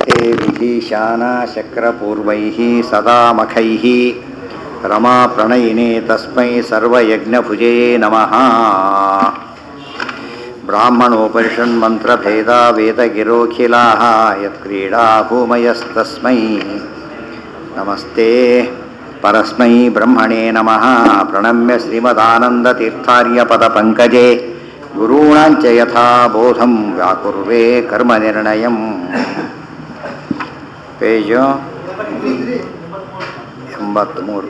देभिः शानाशक्रपूर्वैः सदा मखैः रमाप्रणयिने तस्मै सर्वयज्ञभुजे नमः ब्राह्मणोपनिषन्मन्त्रभेदा वेदगिरोऽखिलाः यत्क्रीडा भूमयस्तस्मै नमस्ते परस्मै ब्रह्मणे नमः प्रणम्य श्रीमदानन्दतीर्थार्यपदपङ्कजे गुरूणाञ्च यथा बोधं व्याकुर्वे कर्मनिर्णयम् ಪೇಜು ಎಂಬತ್ತ್ಮೂರು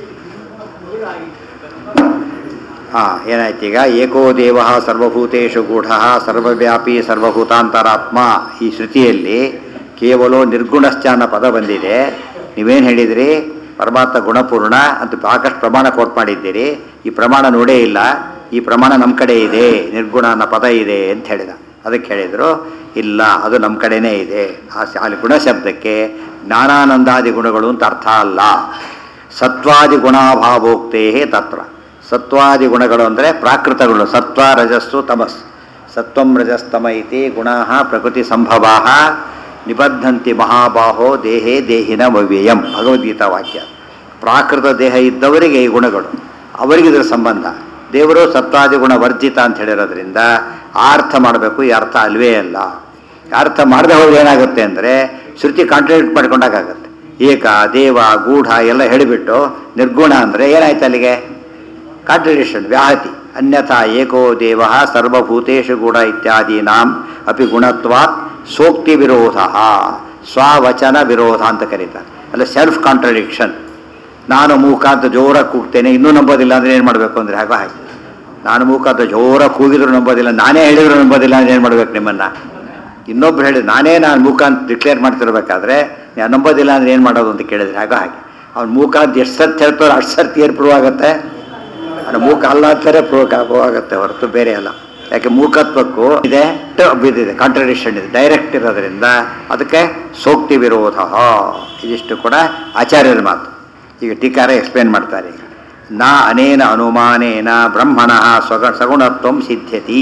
ಹಾಂ ಏನಾಯ್ತು ಈಗ ಏಕೋ ದೇವ ಸರ್ವಭೂತೇಶು ಗೂಢ ಸರ್ವವ್ಯಾಪಿ ಸರ್ವಭೂತಾಂತರಾತ್ಮ ಈ ಶ್ರುತಿಯಲ್ಲಿ ಕೇವಲ ನಿರ್ಗುಣಶ್ಚ ಅನ್ನೋ ಪದ ಬಂದಿದೆ ನೀವೇನು ಹೇಳಿದ್ರಿ ಪರಮಾತ್ಮ ಗುಣಪೂರ್ಣ ಅಂತ ಸಾಕಷ್ಟು ಪ್ರಮಾಣ ಕೋಟ್ ಮಾಡಿದ್ದೀರಿ ಈ ಪ್ರಮಾಣ ನೋಡೇ ಇಲ್ಲ ಈ ಪ್ರಮಾಣ ನಮ್ಮ ಕಡೆ ಇದೆ ನಿರ್ಗುಣ ಅನ್ನೋ ಪದ ಇದೆ ಅಂತ ಹೇಳಿದ ಅದಕ್ಕೆ ಹೇಳಿದರು ಇಲ್ಲ ಅದು ನಮ್ಮ ಕಡೆನೇ ಇದೆ ಆ ಶ- ಅಲ್ಲಿ ಗುಣಶಬ್ದಕ್ಕೆ ಜ್ಞಾನಾನಂದಾದಿ ಗುಣಗಳು ಅಂತ ಅರ್ಥ ಅಲ್ಲ ಸತ್ವಾದಿ ಗುಣಾಭಾವೋಕ್ತೇ ತತ್ರ ಸತ್ವಾದಿ ಗುಣಗಳು ಅಂದರೆ ಪ್ರಾಕೃತಗಳು ಸತ್ವ ರಜಸ್ಸು ತಮಸ್ ಸತ್ವಂ ರಜಸ್ತಮ ಇತಿ ಗುಣಾ ಪ್ರಕೃತಿ ಸಂಭವಾ ನಿಬದ್ಧಂತಿ ಮಹಾಬಾಹೋ ದೇಹೇ ದೇಹಿನ ವ್ಯಯಂ ಭಗವದ್ಗೀತಾ ವಾಕ್ಯ ಪ್ರಾಕೃತ ದೇಹ ಇದ್ದವರಿಗೆ ಈ ಗುಣಗಳು ಅವರಿಗಿದ್ರ ಸಂಬಂಧ ದೇವರು ಸತ್ವಾದಿ ಗುಣ ವರ್ಜಿತ ಅಂತ ಹೇಳಿರೋದ್ರಿಂದ ಆ ಅರ್ಥ ಮಾಡಬೇಕು ಈ ಅರ್ಥ ಅಲ್ವೇ ಅಲ್ಲ ಅರ್ಥ ಮಾಡದೆ ಹೋದ್ರೆ ಏನಾಗುತ್ತೆ ಅಂದರೆ ಶ್ರುತಿ ಕಾಂಟ್ರಾಡಿಕ್ಟ್ ಮಾಡ್ಕೊಂಡಾಗುತ್ತೆ ಏಕ ದೇವ ಗೂಢ ಎಲ್ಲ ಹೇಳಿಬಿಟ್ಟು ನಿರ್ಗುಣ ಅಂದರೆ ಏನಾಯ್ತು ಅಲ್ಲಿಗೆ ಕಾಂಟ್ರಡಿಕ್ಷನ್ ವ್ಯಾಹತಿ ಅನ್ಯಥಾ ಏಕೋ ದೇವ ಸರ್ವಭೂತೇಶು ಗುಣ ಇತ್ಯಾದೀನಾಂ ಅಪಿ ಗುಣತ್ವಾತ್ ಸೋಕ್ತಿ ವಿರೋಧ ಸ್ವವಚನ ವಿರೋಧ ಅಂತ ಕರೀತಾರೆ ಅಲ್ಲ ಸೆಲ್ಫ್ ಕಾಂಟ್ರಡಿಕ್ಷನ್ ನಾನು ಮೂಕ ಅಂತ ಜೋರಾಗಿ ಕೂಗ್ತೇನೆ ಇನ್ನೂ ನಂಬೋದಿಲ್ಲ ಅಂದರೆ ಏನು ಮಾಡಬೇಕು ಅಂದರೆ ಹಾಗೆ ಹಾಗೆ ನಾನು ಮೂಕ ಅಂತ ಜೋರಾಗಿ ಕೂಗಿದ್ರು ನಂಬೋದಿಲ್ಲ ನಾನೇ ಹೇಳಿದ್ರು ನಂಬೋದಿಲ್ಲ ಅಂದ್ರೆ ಏನು ಮಾಡ್ಬೇಕು ನಿಮ್ಮನ್ನು ಇನ್ನೊಬ್ರು ಹೇಳಿ ನಾನೇ ನಾನು ಮೂಕ ಅಂತ ಡಿಕ್ಲೇರ್ ಮಾಡ್ತಿರ್ಬೇಕಾದ್ರೆ ನಾನು ನಂಬೋದಿಲ್ಲ ಅಂದ್ರೆ ಏನು ಮಾಡೋದು ಅಂತ ಕೇಳಿದ್ರೆ ಹಾಗೆ ಹಾಗೆ ಅವ್ನು ಮೂಕ ಅಂತ ಎಷ್ಟು ಸರ್ತಿ ಹೇಳ್ತಾರೋ ಅಷ್ಟು ಸರ್ತಿ ಏನು ಪ್ರೂವ್ ಆಗುತ್ತೆ ಅದು ಮೂಕ ಅಲ್ಲ ಅಂತಾರೆ ಪ್ರೂವ್ ಆಗುತ್ತೆ ಹೊರತು ಬೇರೆ ಅಲ್ಲ ಯಾಕೆ ಮೂಕತ್ವಕ್ಕೂ ಇದೆ ಬಿದ್ದಿದೆ ಕಾಂಟ್ರಡಿಕ್ಷನ್ ಇದೆ ಡೈರೆಕ್ಟ್ ಇರೋದ್ರಿಂದ ಅದಕ್ಕೆ ಸೋಕ್ತಿ ವಿರೋಧ ಇದಿಷ್ಟು ಕೂಡ ಆಚಾರ್ಯರ ಮಾತು ಈಗ ಟೀಕಾರ ಎಕ್ಸ್ಪ್ಲೇನ್ ಮಾಡ್ತಾರೆ ಈಗ ನಾ ಅನೇನ ಅನುಮಾನೇನ ಬ್ರಹ್ಮಣ ಸ್ವಗ ಸಗುಣತ್ವ ಸಿದ್ಧ್ಯತಿ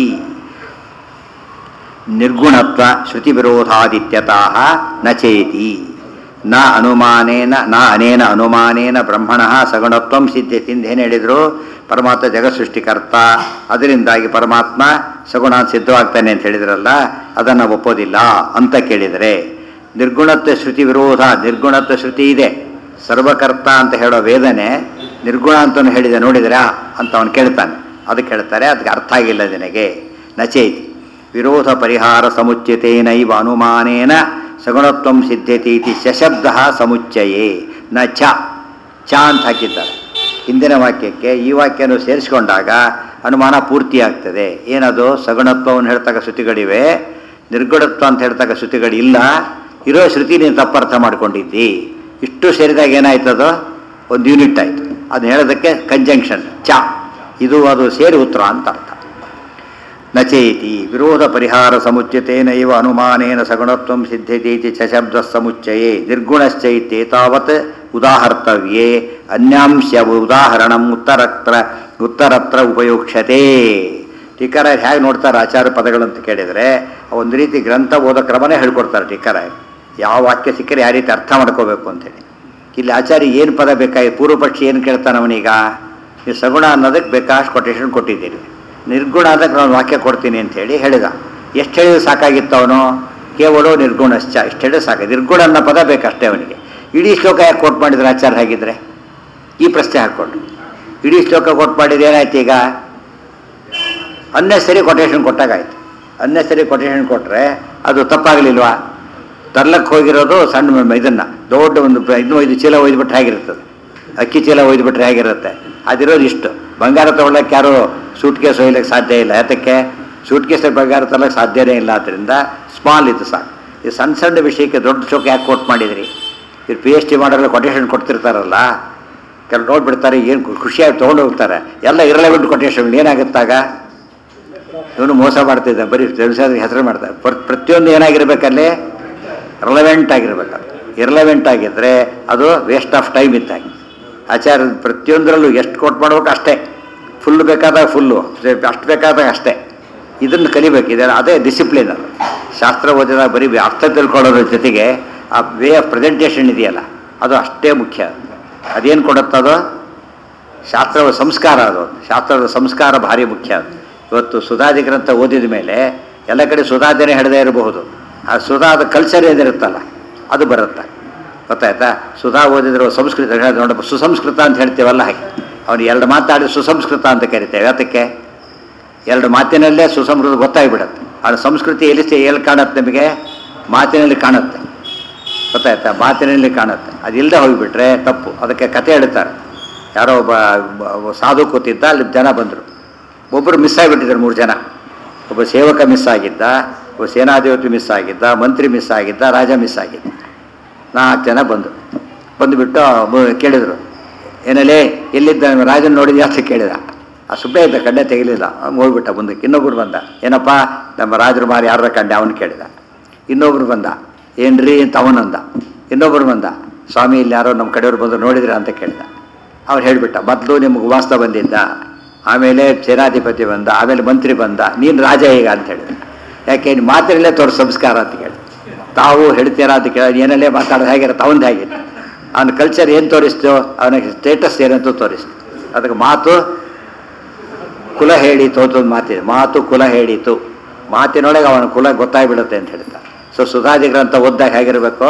ನಿರ್ಗುಣತ್ವ ಶ್ರುತಿ ವಿರೋಧಾದಿತ್ಯತಃ ನ ಚೇತಿ ನ ಅನುಮಾನೇನ ನ ಅನೇನ ಅನುಮಾನೇನ ಬ್ರಹ್ಮಣ ಸಗುಣತ್ವಂ ಸಿದ್ಧತಿ ಅಂತ ಏನು ಹೇಳಿದರು ಪರಮಾತ್ಮ ಜಗತ್ ಸೃಷ್ಟಿಕರ್ತ ಅದರಿಂದಾಗಿ ಪರಮಾತ್ಮ ಸಗುಣ ಸಿದ್ಧವಾಗ್ತಾನೆ ಅಂತ ಹೇಳಿದ್ರಲ್ಲ ಅದನ್ನು ಒಪ್ಪೋದಿಲ್ಲ ಅಂತ ಕೇಳಿದರೆ ನಿರ್ಗುಣತ್ವ ಶ್ರುತಿ ವಿರೋಧ ನಿರ್ಗುಣತ್ವ ಶ್ರುತಿ ಇದೆ ಸರ್ವಕರ್ತ ಅಂತ ಹೇಳೋ ವೇದನೆ ನಿರ್ಗುಣ ಅಂತಲೂ ಹೇಳಿದೆ ನೋಡಿದ್ರಾ ಅಂತ ಅವನು ಕೇಳ್ತಾನೆ ಅದಕ್ಕೆ ಹೇಳ್ತಾರೆ ಅದಕ್ಕೆ ಅರ್ಥ ಆಗಿಲ್ಲ ನಿನಗೆ ನಚೇತಿ ವಿರೋಧ ಪರಿಹಾರ ಸಮುಚ್ಯತೇನೈವ ಅನುಮಾನೇನ ಸಗುಣತ್ವ ಸಿದ್ಧತೆ ಇತಿ ಶಶಬ್ದ ಸಮುಚ್ಚಯೇ ನ ಚ ಚ ಅಂತ ಹಾಕಿದ್ದಾರೆ ಹಿಂದಿನ ವಾಕ್ಯಕ್ಕೆ ಈ ವಾಕ್ಯನು ಸೇರಿಸಿಕೊಂಡಾಗ ಅನುಮಾನ ಪೂರ್ತಿಯಾಗ್ತದೆ ಏನದು ಸಗುಣತ್ವವನ್ನು ಹೇಳ್ತಕ್ಕ ಶ್ರುತಿಗಳಿವೆ ನಿರ್ಗುಣತ್ವ ಅಂತ ಹೇಳ್ತಕ್ಕ ಶ್ರುತಿಗಳಿಲ್ಲ ಇರೋ ಶ್ರುತಿ ನೀನು ತಪ್ಪರ್ಥ ಮಾಡ್ಕೊಂಡಿದ್ದಿ ಇಷ್ಟು ಸೇರಿದಾಗ ಏನಾಯ್ತದು ಒಂದು ಯೂನಿಟ್ ಆಯಿತು ಅದನ್ನ ಹೇಳೋದಕ್ಕೆ ಕಂಜಂಕ್ಷನ್ ಚ ಇದು ಅದು ಸೇರಿ ಉತ್ತರ ಅಂತ ಅರ್ಥ ನಚೇತಿ ವಿರೋಧ ಪರಿಹಾರ ಸಮುಚ್ಯತೇನೈವ ಅನುಮಾನೇನ ಸಗುಣತ್ವ ಸಿದ್ಧತೀತಿ ಚ ಶಬ್ದ ಸಮುಚ್ಚಯೇ ನಿರ್ಗುಣಶ್ಚೈತ್ಯೇ ತಾವತ್ ಉದಾಹರ್ತವ್ಯೇ ಅನ್ಯಾಂಶ ಉದಾಹರಣಂ ಉತ್ತರತ್ರ ಉತ್ತರತ್ರ ಉಪಯೋಕ್ಷತೆ ಟೀಕರ ಹೇಗೆ ನೋಡ್ತಾರೆ ಆಚಾರ ಪದಗಳಂತ ಕೇಳಿದರೆ ಒಂದು ರೀತಿ ಗ್ರಂಥ ಓದೋ ಕ್ರಮನೇ ಹೇಳ್ಕೊಡ್ತಾರೆ ಟೀಕರ ಯಾವ ವಾಕ್ಯ ಸಿಕ್ಕರೆ ಯಾವ ರೀತಿ ಅರ್ಥ ಮಾಡ್ಕೋಬೇಕು ಅಂತೇಳಿ ಇಲ್ಲಿ ಆಚಾರ್ಯ ಏನು ಪದ ಬೇಕಾಗಿ ಪೂರ್ವ ಪಕ್ಷಿ ಏನು ಕೇಳ್ತಾನೆ ಅವನೀಗ ನೀವು ಸಗುಣ ಅನ್ನೋದಕ್ಕೆ ಬೇಕಾಷ್ಟು ಕೊಟೇಶನ್ ಕೊಟ್ಟಿದ್ದೀರಿ ನಿರ್ಗುಣ ಅದಕ್ಕೆ ನಾನು ವಾಕ್ಯ ಕೊಡ್ತೀನಿ ಅಂತ ಹೇಳಿ ಹೇಳಿದ ಎಷ್ಟು ಹೇಳಿದ್ರೆ ಸಾಕಾಗಿತ್ತು ಅವನು ಕೇವಲ ನಿರ್ಗುಣಶ್ಚ ಇಷ್ಟು ಹೇಳಿದ್ರೆ ಸಾಕು ನಿರ್ಗುಣ ಅನ್ನೋ ಪದ ಬೇಕಷ್ಟೇ ಅವನಿಗೆ ಇಡೀ ಶ್ಲೋಕ ಯಾಕೆ ಕೋಟ್ ಮಾಡಿದ್ರೆ ಆಚಾರ್ಯ ಹಾಗಿದ್ರೆ ಈ ಪ್ರಶ್ನೆ ಹಾಕ್ಕೊಂಡು ಇಡೀ ಶ್ಲೋಕ ಕೋಟ್ ಮಾಡಿದ್ರೆ ಏನಾಯ್ತು ಈಗ ಅನ್ನೆಸರಿ ಕೊಟೇಶನ್ ಕೊಟ್ಟಾಗಾಯ್ತು ಅನ್ನೆಸರಿ ಕೊಟೇಶನ್ ಕೊಟ್ಟರೆ ಅದು ತಪ್ಪಾಗಲಿಲ್ವಾ ತರ್ಲಕ್ಕೆ ಹೋಗಿರೋದು ಸಣ್ಣ ಮ- ಇದನ್ನ ದೊಡ್ಡ ಒಂದು ಬ- ಇನ್ನೂ ಐದು ಚೀಲ ಒಯ್ದುಬಿಟ್ರೆ ಹೇಗಿರ್ತದೆ ಅಕ್ಕಿ ಚೀಲ ಒಯ್ದುಬಿಟ್ರೆ ಹೇಗಿರುತ್ತೆ ಅದಿರೋದು ಇಷ್ಟು ಬಂಗಾರ ತೊಗೊಳಕ್ಕೆ ಯಾರು ಸೂಟ್ ಕೇಸ್ ಒಯ್ಯಲಿಕ್ಕೆ ಸಾಧ್ಯ ಇಲ್ಲ ಯಾತಕ್ಕೆ ಸೂಟ್ ಕೇಸಲ್ಲಿ ಬಂಗಾರ ತರಲಿಕ್ಕೆ ಸಾಧ್ಯನೇ ಇಲ್ಲ ಆದ್ದರಿಂದ ಸ್ಮಾಲ್ ಇದು ಸಾಕು ಈ ಸಣ್ಣ ಸಣ್ಣ ವಿಷಯಕ್ಕೆ ದೊಡ್ಡ ಚೌಕ ಯಾಕೆ ಕೋಟ್ ಮಾಡಿದ್ರಿ ಇವ್ರು ಪಿ ಎಚ್ ಡಿ ಮಾಡೋಲ್ಲ ಕೊಟೇಶನ್ ಕೊಡ್ತಿರ್ತಾರಲ್ಲ ಕೆಲವು ನೋಡ್ಬಿಡ್ತಾರೆ ಏನು ಖುಷಿಯಾಗಿ ತೊಗೊಂಡು ಹೋಗ್ತಾರೆ ಎಲ್ಲ ಇರಲೆವೆಂಟ್ ಕೊಟೇಶನ್ ಏನಾಗುತ್ತಾಗ ಇವನು ಮೋಸ ಮಾಡ್ತಿದ್ದ ಬರೀ ಜನಸಾದ ಹೆಸರು ಮಾಡ್ತಾರೆ ಪ್ರ- ಪ್ರತಿಯೊಂದು ಏನಾಗಿರ್ಬೇಕಲ್ಲಿ ರಿಲವೆಂಟ್ ಆಗಿರ್ಬೇಕು ಇರ್ಲೆವೆಂಟ್ ಆಗಿದ್ದರೆ ಅದು ವೇಸ್ಟ್ ಆಫ್ ಟೈಮ್ ಇದ್ದಾಗೆ ಆಚಾರ ಪ್ರತಿಯೊಂದರಲ್ಲೂ ಎಷ್ಟು ಕೊಟ್ಟು ಮಾಡ್ಬೇಕು ಅಷ್ಟೇ ಫುಲ್ ಬೇಕಾದಾಗ ಫುಲ್ಲು ಅಷ್ಟು ಬೇಕಾದಾಗ ಅಷ್ಟೇ ಇದನ್ನು ಕಲಿಬೇಕು ಇದೆ ಅದೇ ಡಿಸಿಪ್ಲಿನ್ ಅದು ಶಾಸ್ತ್ರ ಓದಿದಾಗ ಬರೀ ಅರ್ಥ ತಿಳ್ಕೊಳ್ಳೋದ್ರ ಜೊತೆಗೆ ಆ ವೇ ಆಫ್ ಪ್ರೆಸೆಂಟೇಷನ್ ಇದೆಯಲ್ಲ ಅದು ಅಷ್ಟೇ ಮುಖ್ಯ ಅದೇನು ಕೊಡುತ್ತದೋ ಶಾಸ್ತ್ರದ ಸಂಸ್ಕಾರ ಅದು ಶಾಸ್ತ್ರದ ಸಂಸ್ಕಾರ ಭಾರಿ ಮುಖ್ಯ ಅದು ಇವತ್ತು ಸುಧಾದಿ ಗ್ರಂಥ ಓದಿದ ಮೇಲೆ ಎಲ್ಲ ಕಡೆ ಸುಧಾದಿನೇ ಹಿಡದೇ ಇರಬಹುದು ಆ ಸುಧಾದ ಕಲ್ಚರ್ ಏನಿರುತ್ತಲ್ಲ ಅದು ಬರುತ್ತೆ ಗೊತ್ತಾಯ್ತಾ ಸುಧಾ ಓದಿದ್ರು ಸಂಸ್ಕೃತ ನೋಡಿ ಸುಸಂಸ್ಕೃತ ಅಂತ ಹೇಳ್ತೀವಲ್ಲ ಹಾಗೆ ಅವ್ನು ಎರಡು ಮಾತಾಡಿ ಸುಸಂಸ್ಕೃತ ಅಂತ ಕರಿತೇವೆ ಯಾತಕ್ಕೆ ಎರಡು ಮಾತಿನಲ್ಲೇ ಸುಸಂಸ್ಕೃತ ಗೊತ್ತಾಗ್ಬಿಡುತ್ತೆ ಅವನ ಸಂಸ್ಕೃತಿ ಎಲ್ಲಿ ಸಿ- ಎಲ್ಲಿ ಕಾಣುತ್ತೆ ನಮಗೆ ಮಾತಿನಲ್ಲಿ ಕಾಣುತ್ತೆ ಗೊತ್ತಾಯ್ತಾ ಮಾತಿನಲ್ಲಿ ಕಾಣುತ್ತೆ ಅದಿಲ್ಲದೆ ಹೋಗಿಬಿಟ್ರೆ ತಪ್ಪು ಅದಕ್ಕೆ ಕತೆ ಹೇಳ್ತಾರೆ ಯಾರೋ ಒಬ್ಬ ಒಬ್ಬ ಸಾಧು ಕೂತಿದ್ದ ಅಲ್ಲಿ ಜನ ಬಂದರು ಒಬ್ಬರು ಮಿಸ್ ಆಗಿಬಿಟ್ಟಿದ್ದಾರೆ ಮೂರು ಜನ ಒಬ್ಬ ಸೇವಕ ಮಿಸ್ ಆಗಿದ್ದ ಒಬ್ಬ ಸೇನಾಧಿಪತಿ ಮಿಸ್ ಆಗಿದ್ದ ಮಂತ್ರಿ ಮಿಸ್ ಆಗಿದ್ದ ರಾಜ ಮಿಸ್ ಆಗಿದ್ದ ನಾಲ್ಕು ಜನ ಬಂದರು ಬಂದುಬಿಟ್ಟು ಬ- ಕೇಳಿದರು ಏನಲ್ಲೇ ಎಲ್ಲಿದ್ದ ರಾಜನ ನೋಡಿದ್ಯಾ ಅಂತ ಕೇಳಿದ ಆ ಸುಬ್ಬೆ ಇದ್ದ ಕಣ್ಣೆ ತೆಗಿಲಿಲ್ಲ ಅವ್ನು ಹೋಗ್ಬಿಟ್ಟ ಮುಂದಕ್ಕೆ ಇನ್ನೊಬ್ರು ಬಂದ ಏನಪ್ಪ ನಮ್ಮ ರಾಜರು ಮಾರಿ ಯಾರ ಕಂಡೆ ಅವನು ಕೇಳಿದ ಇನ್ನೊಬ್ರು ಬಂದ ಏನ್ರಿ ಅಂತ ಅವನಂದ ಇನ್ನೊಬ್ರು ಬಂದ ಸ್ವಾಮಿ ಇಲ್ಲಿ ಯಾರೋ ನಮ್ಮ ಕಡೆಯವ್ರು ಬಂದು ನೋಡಿದ್ರ ಅಂತ ಕೇಳಿದ ಅವ್ರು ಹೇಳಿಬಿಟ್ಟ ಮೊದಲು ನಿಮ್ಗೆ ವಾಸ್ತ ಬಂದಿದ್ದ ಆಮೇಲೆ ಸೇನಾಧಿಪತಿ ಬಂದ ಆಮೇಲೆ ಮಂತ್ರಿ ಬಂದ ನೀನು ರಾಜ ಈಗ ಅಂತ ಹೇಳಿದ ಯಾಕೆ ನೀನು ಮಾತಿನಲ್ಲೇ ತೋರ್ ಸಂಸ್ಕಾರ ಅಂತ ಕೇಳಿ ತಾವು ಹೇಳ್ತೀರಾ ಅಂತ ಕೇಳಿ ಏನಲ್ಲೇ ಮಾತಾಡೋದು ಹೇಗಿರುತ್ತೆ ಅವನದು ಹೇಗಿತ್ತು ಅವನ ಕಲ್ಚರ್ ಏನು ತೋರಿಸ್ತು ಅವನಿಗೆ ಸ್ಟೇಟಸ್ ಏನಂತ ತೋರಿಸ್ತು ಅದಕ್ಕೆ ಮಾತು ಕುಲ ಹೇಳಿತು ಅಂತ ಒಂದು ಮಾತಿದೆ ಮಾತು ಕುಲ ಹೇಳಿತು ಮಾತಿನೊಳಗೆ ಅವನ ಕುಲ ಗೊತ್ತಾಗ್ಬಿಡುತ್ತೆ ಅಂತ ಹೇಳ್ತಾರೆ ಸೊ ಸುಧಾದಿ ಗ್ರಂಥ ಓದ್ದಾಗ ಹೇಗಿರಬೇಕು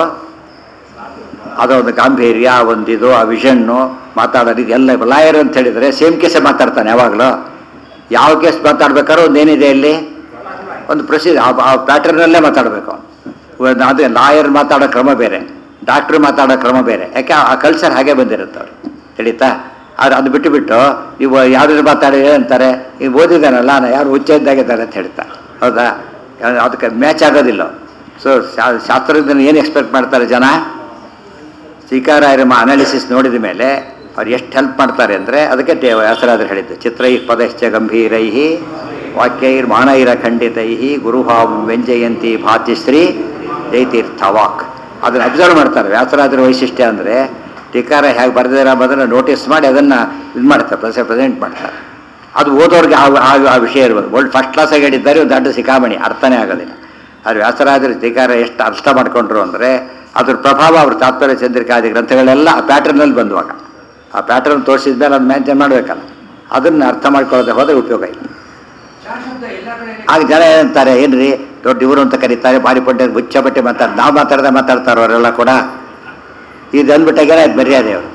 ಅದೊಂದು ಗಾಂಭೀರ್ಯ ಒಂದಿದು ಆ ವಿಷನ್ನು ಮಾತಾಡೋದು ಇದೆಲ್ಲ ಲಾಯರ್ ಅಂತ ಹೇಳಿದರೆ ಸೇಮ್ ಕೇಸೇ ಮಾತಾಡ್ತಾನೆ ಯಾವಾಗಲೂ ಯಾವ ಕೇಸ್ ಮಾತಾಡ್ಬೇಕಾದ್ರೂ ಒಂದೇನಿದೆ ಇಲ್ಲಿ ಒಂದು ಪ್ರೊಸೀಜರ್ ಆ ಪ್ಯಾಟರ್ನಲ್ಲೇ ಮಾತಾಡಬೇಕು ಒಂದು ಅದೇ ಲಾಯರ್ ಮಾತಾಡೋ ಕ್ರಮ ಬೇರೆ ಡಾಕ್ಟ್ರ್ ಮಾತಾಡೋ ಕ್ರಮ ಬೇರೆ ಯಾಕೆ ಆ ಕಲ್ಚರ್ ಹಾಗೆ ಬಂದಿರುತ್ತೆ ಅವ್ರು ತಿಳಿತಾ ಆದ್ರೆ ಅದು ಬಿಟ್ಟು ಬಿಟ್ಟು ನೀವು ಯಾರು ಮಾತಾಡಿ ಅಂತಾರೆ ಈಗ ಓದಿದ್ದಾನಲ್ಲ ನಾನು ಯಾರು ಹುಚ್ಚ ಇದ್ದಾಗಿದ್ದಾರೆ ಅಂತ ಹೇಳ್ತಾರೆ ಹೌದಾ ಅದಕ್ಕೆ ಮ್ಯಾಚ್ ಆಗೋದಿಲ್ಲ ಸೊ ಶಾಸ್ತ್ರದಿಂದ ಏನು ಎಕ್ಸ್ಪೆಕ್ಟ್ ಮಾಡ್ತಾರೆ ಜನ ಸ್ವೀಕಾರಾಯರಮ ಅನಾಲಿಸಿಸ್ ನೋಡಿದ ಮೇಲೆ ಅವ್ರು ಎಷ್ಟು ಹೆಲ್ಪ್ ಮಾಡ್ತಾರೆ ಅಂದರೆ ಅದಕ್ಕೆ ದೇ ವ್ಯಾಸರಾದ್ರು ಹೇಳಿದ್ದು ಚಿತ್ರೈ ಪದಶ್ಚ ಗಂಭೀರೈ ವಾಕ್ಯೈರ್ ಮಾನೈರ ಖಂಡಿತೈ ಗುರುಭಾವ ವ್ಯಂಜಯಂತಿ ಭಾತಿಶ್ರೀ ಜೈತೀರ್ಥ ವಾಕ್ ಅದನ್ನು ಅಬ್ಸರ್ವ್ ಮಾಡ್ತಾರೆ ವ್ಯಾಸರಾದ್ರ ವೈಶಿಷ್ಟ್ಯ ಅಂದರೆ ಟೀಕಾರ ಹೇಗೆ ಬರೆದಿರ ಅದನ್ನು ನೋಟಿಸ್ ಮಾಡಿ ಅದನ್ನು ಇದು ಮಾಡ್ತಾರೆ ಪ್ರೆಸೆ ಪ್ರೆಸೆಂಟ್ ಮಾಡ್ತಾರೆ ಅದು ಓದೋರಿಗೆ ಆ ಆ- ಆ ವಿಷಯ ಇರ್ಬೋದು ಒಳ್ಳೆ ಫಸ್ಟ್ ಕ್ಲಾಸಾಗಿ ಹೇಳಿದ್ದಾರೆ ಒಂದು ದೊಡ್ಡ ಸಿಕ್ಕಾಮಣಿ ಅರ್ಥನೇ ಆಗೋದಿಲ್ಲ ಆದರೆ ವ್ಯಾಸರಾಜರ ಟೀಕಾರ ಎಷ್ಟು ಅರ್ಥ ಮಾಡ್ಕೊಂಡ್ರು ಅಂದರೆ ಅದ್ರ ಪ್ರಭಾವ ಅವ್ರ ತಾತ್ಪರ್ಯ ಚಂದ್ರಿಕಾದಿ ಗ್ರಂಥಗಳೆಲ್ಲ ಆ ಪ್ಯಾಟರ್ನಲ್ಲಿ ಬಂದುವಾಗ ಆ ಪ್ಯಾಟರ್ನ್ ತೋರಿಸಿದ ಮೇಲೆ ಅದು ಮೇಂಟೈನ್ ಮಾಡಬೇಕಲ್ಲ ಅದನ್ನು ಅರ್ಥ ಮಾಡ್ಕೊಳ್ಳೋದೇ ಹೋದರೆ ಉಪಯೋಗ ಇಲ್ಲ ಶಾಶ್ವತ ಎಲ್ಲ ಕಡೆ ಆಗ ಜನ ಏನಂತಾರೆ ಏನ್ರಿ ದೊಡ್ಡ ಇವರು ಅಂತ ಕರೀತಾರೆ ಬಾರಿ ಪಟ್ಟೆ ಹುಚ್ಚ ಬಟ್ಟೆ ಮಾತಾಡ್ ನಾವು ಮಾತಾಡ್ದೆ ಮಾತಾಡ್ತಾರೆ ಅವರೆಲ್ಲ ಕೂಡ ಇದು ಅಂದ್ಬಿಟ್ಟಾಗ ಅದು ಮರ್ಯಾದೆ ಅವ್ರದ್ದು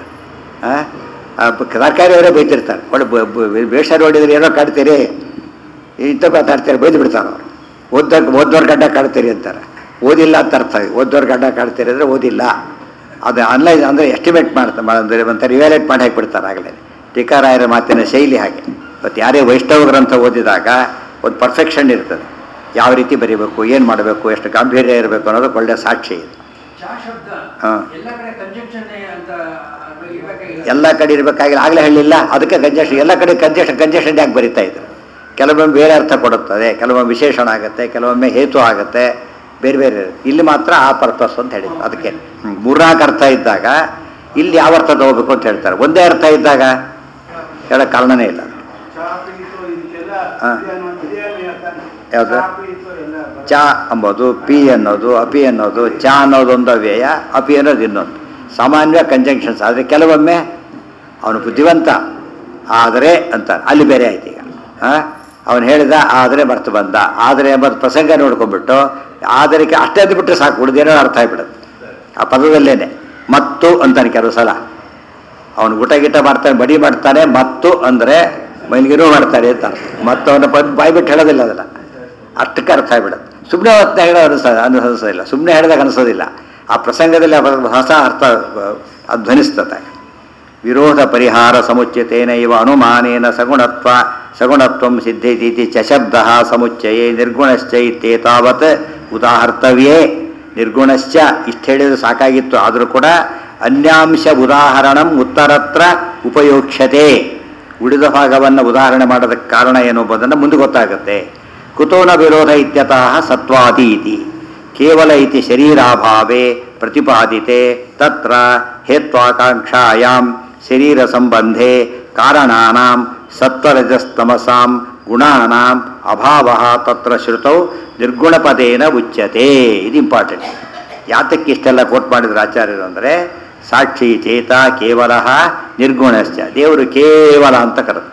ಸರ್ಕಾರಿಯವರೇ ಬೈತಿರ್ತಾರೆ ಒಳ್ಳೆ ಬ- ಬ- ವೇಷ ನೋಡಿದ್ರೆ ಏನೋ ಕಾಡ್ತೀರಿ ಇಂಥ ಮಾತಾಡ್ತಾರೆ ಬೈದು ಬಿಡ್ತಾರೆ ಅವರು ಓದ್ದೋರ್ ಓದೋರ್ ಗಡ್ಡ ಕಾಡ್ತೀರಿ ಅಂತಾರೆ ಓದಿಲ್ಲ ಅಂತ ಅರ್ಥ ಓದೋರ್ ಗಡ್ಡ ಕಾಡ್ತೀರಿ ಅಂದರೆ ಓದಿಲ್ಲ ಅದು ಅನಲೈಸ್ ಅಂದರೆ ಎಸ್ಟಿಮೇಟ್ ಮಾಡ್ತಾರೆ ಅಂದರೆ ಮತ್ತೆ ರಿವ್ಯಾಲೇಟ್ ಮಾಡಿ ಹಾಕಿಬಿಡ್ತಾರೆ ಆಗಲೇ ಟೀಕಾರಾಯರ ಮಾತಿನ ಶೈಲಿ ಹಾಗೆ ಮತ್ತು ಯಾರೇ ವೈಷ್ಣವ ಗ್ರಂಥ ಓದಿದಾಗ ಒಂದು ಪರ್ಫೆಕ್ಷನ್ ಇರ್ತದೆ ಯಾವ ರೀತಿ ಬರೀಬೇಕು ಏನು ಮಾಡಬೇಕು ಎಷ್ಟು ಗಾಂಭೀರ್ಯ ಇರಬೇಕು ಅನ್ನೋದು ಒಳ್ಳೆಯ ಸಾಕ್ಷಿ ಇದು ಚಾ ಶಬ್ದ ಹಾ. ಎಲ್ಲ ಕಡೆ ಕಂಜಂಕ್ಷನ್ ಅಂತ ಇರ್ಬೇಕಾಗಿಲ್ಲ ಎಲ್ಲ ಕಡೆ ಇರಬೇಕಾಗಿಲ್ಲ ಆಗಲೇ ಹೇಳಿಲ್ಲ ಅದಕ್ಕೆ ಕಂಜೆಷನ್ ಎಲ್ಲ ಕಡೆ ಕಂಜೆಷನ್ ಕಂಜೆಷನ್ ಯಾಕೆ ಬರಿತಾ ಇದ್ರು ಕೆಲವೊಮ್ಮೆ ಬೇರೆ ಅರ್ಥ ಕೊಡುತ್ತದೆ ಕೆಲವೊಮ್ಮೆ ವಿಶೇಷಣ ಆಗುತ್ತೆ ಕೆಲವೊಮ್ಮೆ ಹೇತು ಆಗುತ್ತೆ ಬೇರೆ ಬೇರೆ ಇರುತ್ತೆ. ಇಲ್ಲಿ ಮಾತ್ರ ಆ ಪರ್ಪಸ್ ಅಂತ ಹೇಳಿದ್ರು ಅದಕ್ಕೆ ಹ್ಮ್, ಮೂರ್ನಾಲ್ಕು ಅರ್ಥ ಇದ್ದಾಗ ಇಲ್ಲಿ ಯಾವ ಅರ್ಥ ತಗೋಬೇಕು ಅಂತ ಹೇಳ್ತಾರೆ ಒಂದೇ ಅರ್ಥ ಇದ್ದಾಗ ಹೇಳೋ ಕಾರಣನೇ ಇಲ್ಲ ಹಾ. ಯಾವ್ದು? ಚ ಅಂಬೋದು ಪಿ ಅನ್ನೋದು ಅಪಿ ಅನ್ನೋದು ಚ ಅನ್ನೋದು ಒಂದು ಅವ್ಯಯ ಅಪಿ ಅನ್ನೋದು ಇನ್ನೊಂದು ಸಾಮಾನ್ಯ ಕಂಜಂಕ್ಷನ್ಸ್ ಆದರೆ ಕೆಲವೊಮ್ಮೆ ಅವನು ಬುದ್ಧಿವಂತ ಆದರೆ ಅಂತಾರೆ ಅಲ್ಲಿ ಬೇರೆ ಆಯ್ತು ಈಗ ಹಾಂ ಅವನು ಹೇಳಿದ ಆದರೆ ಮರ್ತು ಬಂದ ಆದರೆ ಎಂಬುದು ಪ್ರಸಂಗ ನೋಡ್ಕೊಂಡ್ಬಿಟ್ಟು ಆದರಿಕೆ ಅಷ್ಟೇ ಅಂದ್ಬಿಟ್ರೆ ಸಾಕು ಉಳಿದೇನೋ ಅರ್ಥ ಆಗ್ಬಿಡುತ್ತೆ ಆ ಪದದಲ್ಲೇನೆ ಮತ್ತು ಅಂತಾನೆ ಕೆಲವು ಸಲ ಅವನು ಊಟ ಗೀಟ ಮಾಡ್ತಾನೆ ಬಡಿ ಮಾಡ್ತಾನೆ ಮತ್ತು ಅಂದರೆ ಮೈಲಿಗೆನೂ ಮಾಡ್ತಾನೆ ಅಂತ ಅರ್ಥ. ಮತ್ತು ಅವನ ಪದ ಬಾಯಿ ಬಿಟ್ಟು ಹೇಳೋದಿಲ್ಲ ಅದನ್ನು ಅಷ್ಟಕ್ಕೆ ಅರ್ಥ ಆಗ್ಬಿಡುತ್ತೆ ಸುಮ್ಮನೆ ಹೊತ್ತ ಹೇಳೋ ಅನಿಸ ಅನಿಸೋದಿಲ್ಲ ಸುಮ್ಮನೆ ಹೇಳಿದಾಗ ಅನಿಸೋದಿಲ್ಲ ಆ ಪ್ರಸಂಗದಲ್ಲಿ ಆ ಹೊಸ ಅರ್ಥ ಅದು ಧ್ವನಿಸ್ತದೆ ವಿರೋಧ ಪರಿಹಾರ ಸಮುಚ್ಯತೇನ ಇವ ಅನುಮಾನೇನ ಸಗುಣತ್ವ ಸಗುಣತ್ವಂ ಸಿದ್ಧೈತಿ ಚ ಶಬ್ದ ಸಮುಚ್ಚಯೇ ನಿರ್ಗುಣಶ್ಚ ಇತ್ಯೇತಾವತ್ ಉದಾಹರ್ತವ್ಯೇ ನಿರ್ಗುಣಶ್ಚ ಇಷ್ಟು ಹೇಳಿದ್ರೆ ಸಾಕಾಗಿತ್ತು ಆದರೂ ಕೂಡ ಅನ್ಯಾಂಶ ಉದಾಹರಣಂ ಉತ್ತರತ್ರ ಉಪಯೋಕ್ಷ್ಯತೆ ಉಳಿದ ಭಾಗವನ್ನು ಉದಾಹರಣೆ ಮಾಡೋದಕ್ಕೆ ಕಾರಣ ಏನು ಎಂಬುದನ್ನು ಮುಂದೆ ಗೊತ್ತಾಗುತ್ತೆ ಕುತೋನ ವಿರೋಧ ಇತ್ಯತಃ ಸತ್ವಾದಿ ಇತಿ ಕೇವಲ ಇತಿ ಶರೀರಾಭಾವೇ ಪ್ರತಿಪಾದಿತೆ ತತ್ರ ಹೇತ್ವಾಕಾಂಕ್ಷಾಯಾಂ ಶರೀರ ಸಂಬಂಧೆ ಕಾರಣಾನಾಂ ಸತ್ವರಜಸ್ತಮಸಾಂ ಗುಣಾನಾಂ ಅಭಾವ ತತ್ರ ಶ್ರುತೌ ನಿರ್ಗುಣಪದೇನ ಉಚ್ಯತೆ ಇದು ಇಂಪಾರ್ಟೆಂಟ್ ಯಾತಕ್ಕೆ ಇಷ್ಟೆಲ್ಲ ಕೋಟ್ ಮಾಡಿದ್ರು ಆಚಾರ್ಯರು ಅಂದರೆ ಸಾಕ್ಷಿ ಚೇತ ಕೇವಲ ನಿರ್ಗುಣಶ್ಚ ದೇವರು ಕೇವಲ ಅಂತ ಕರೆದು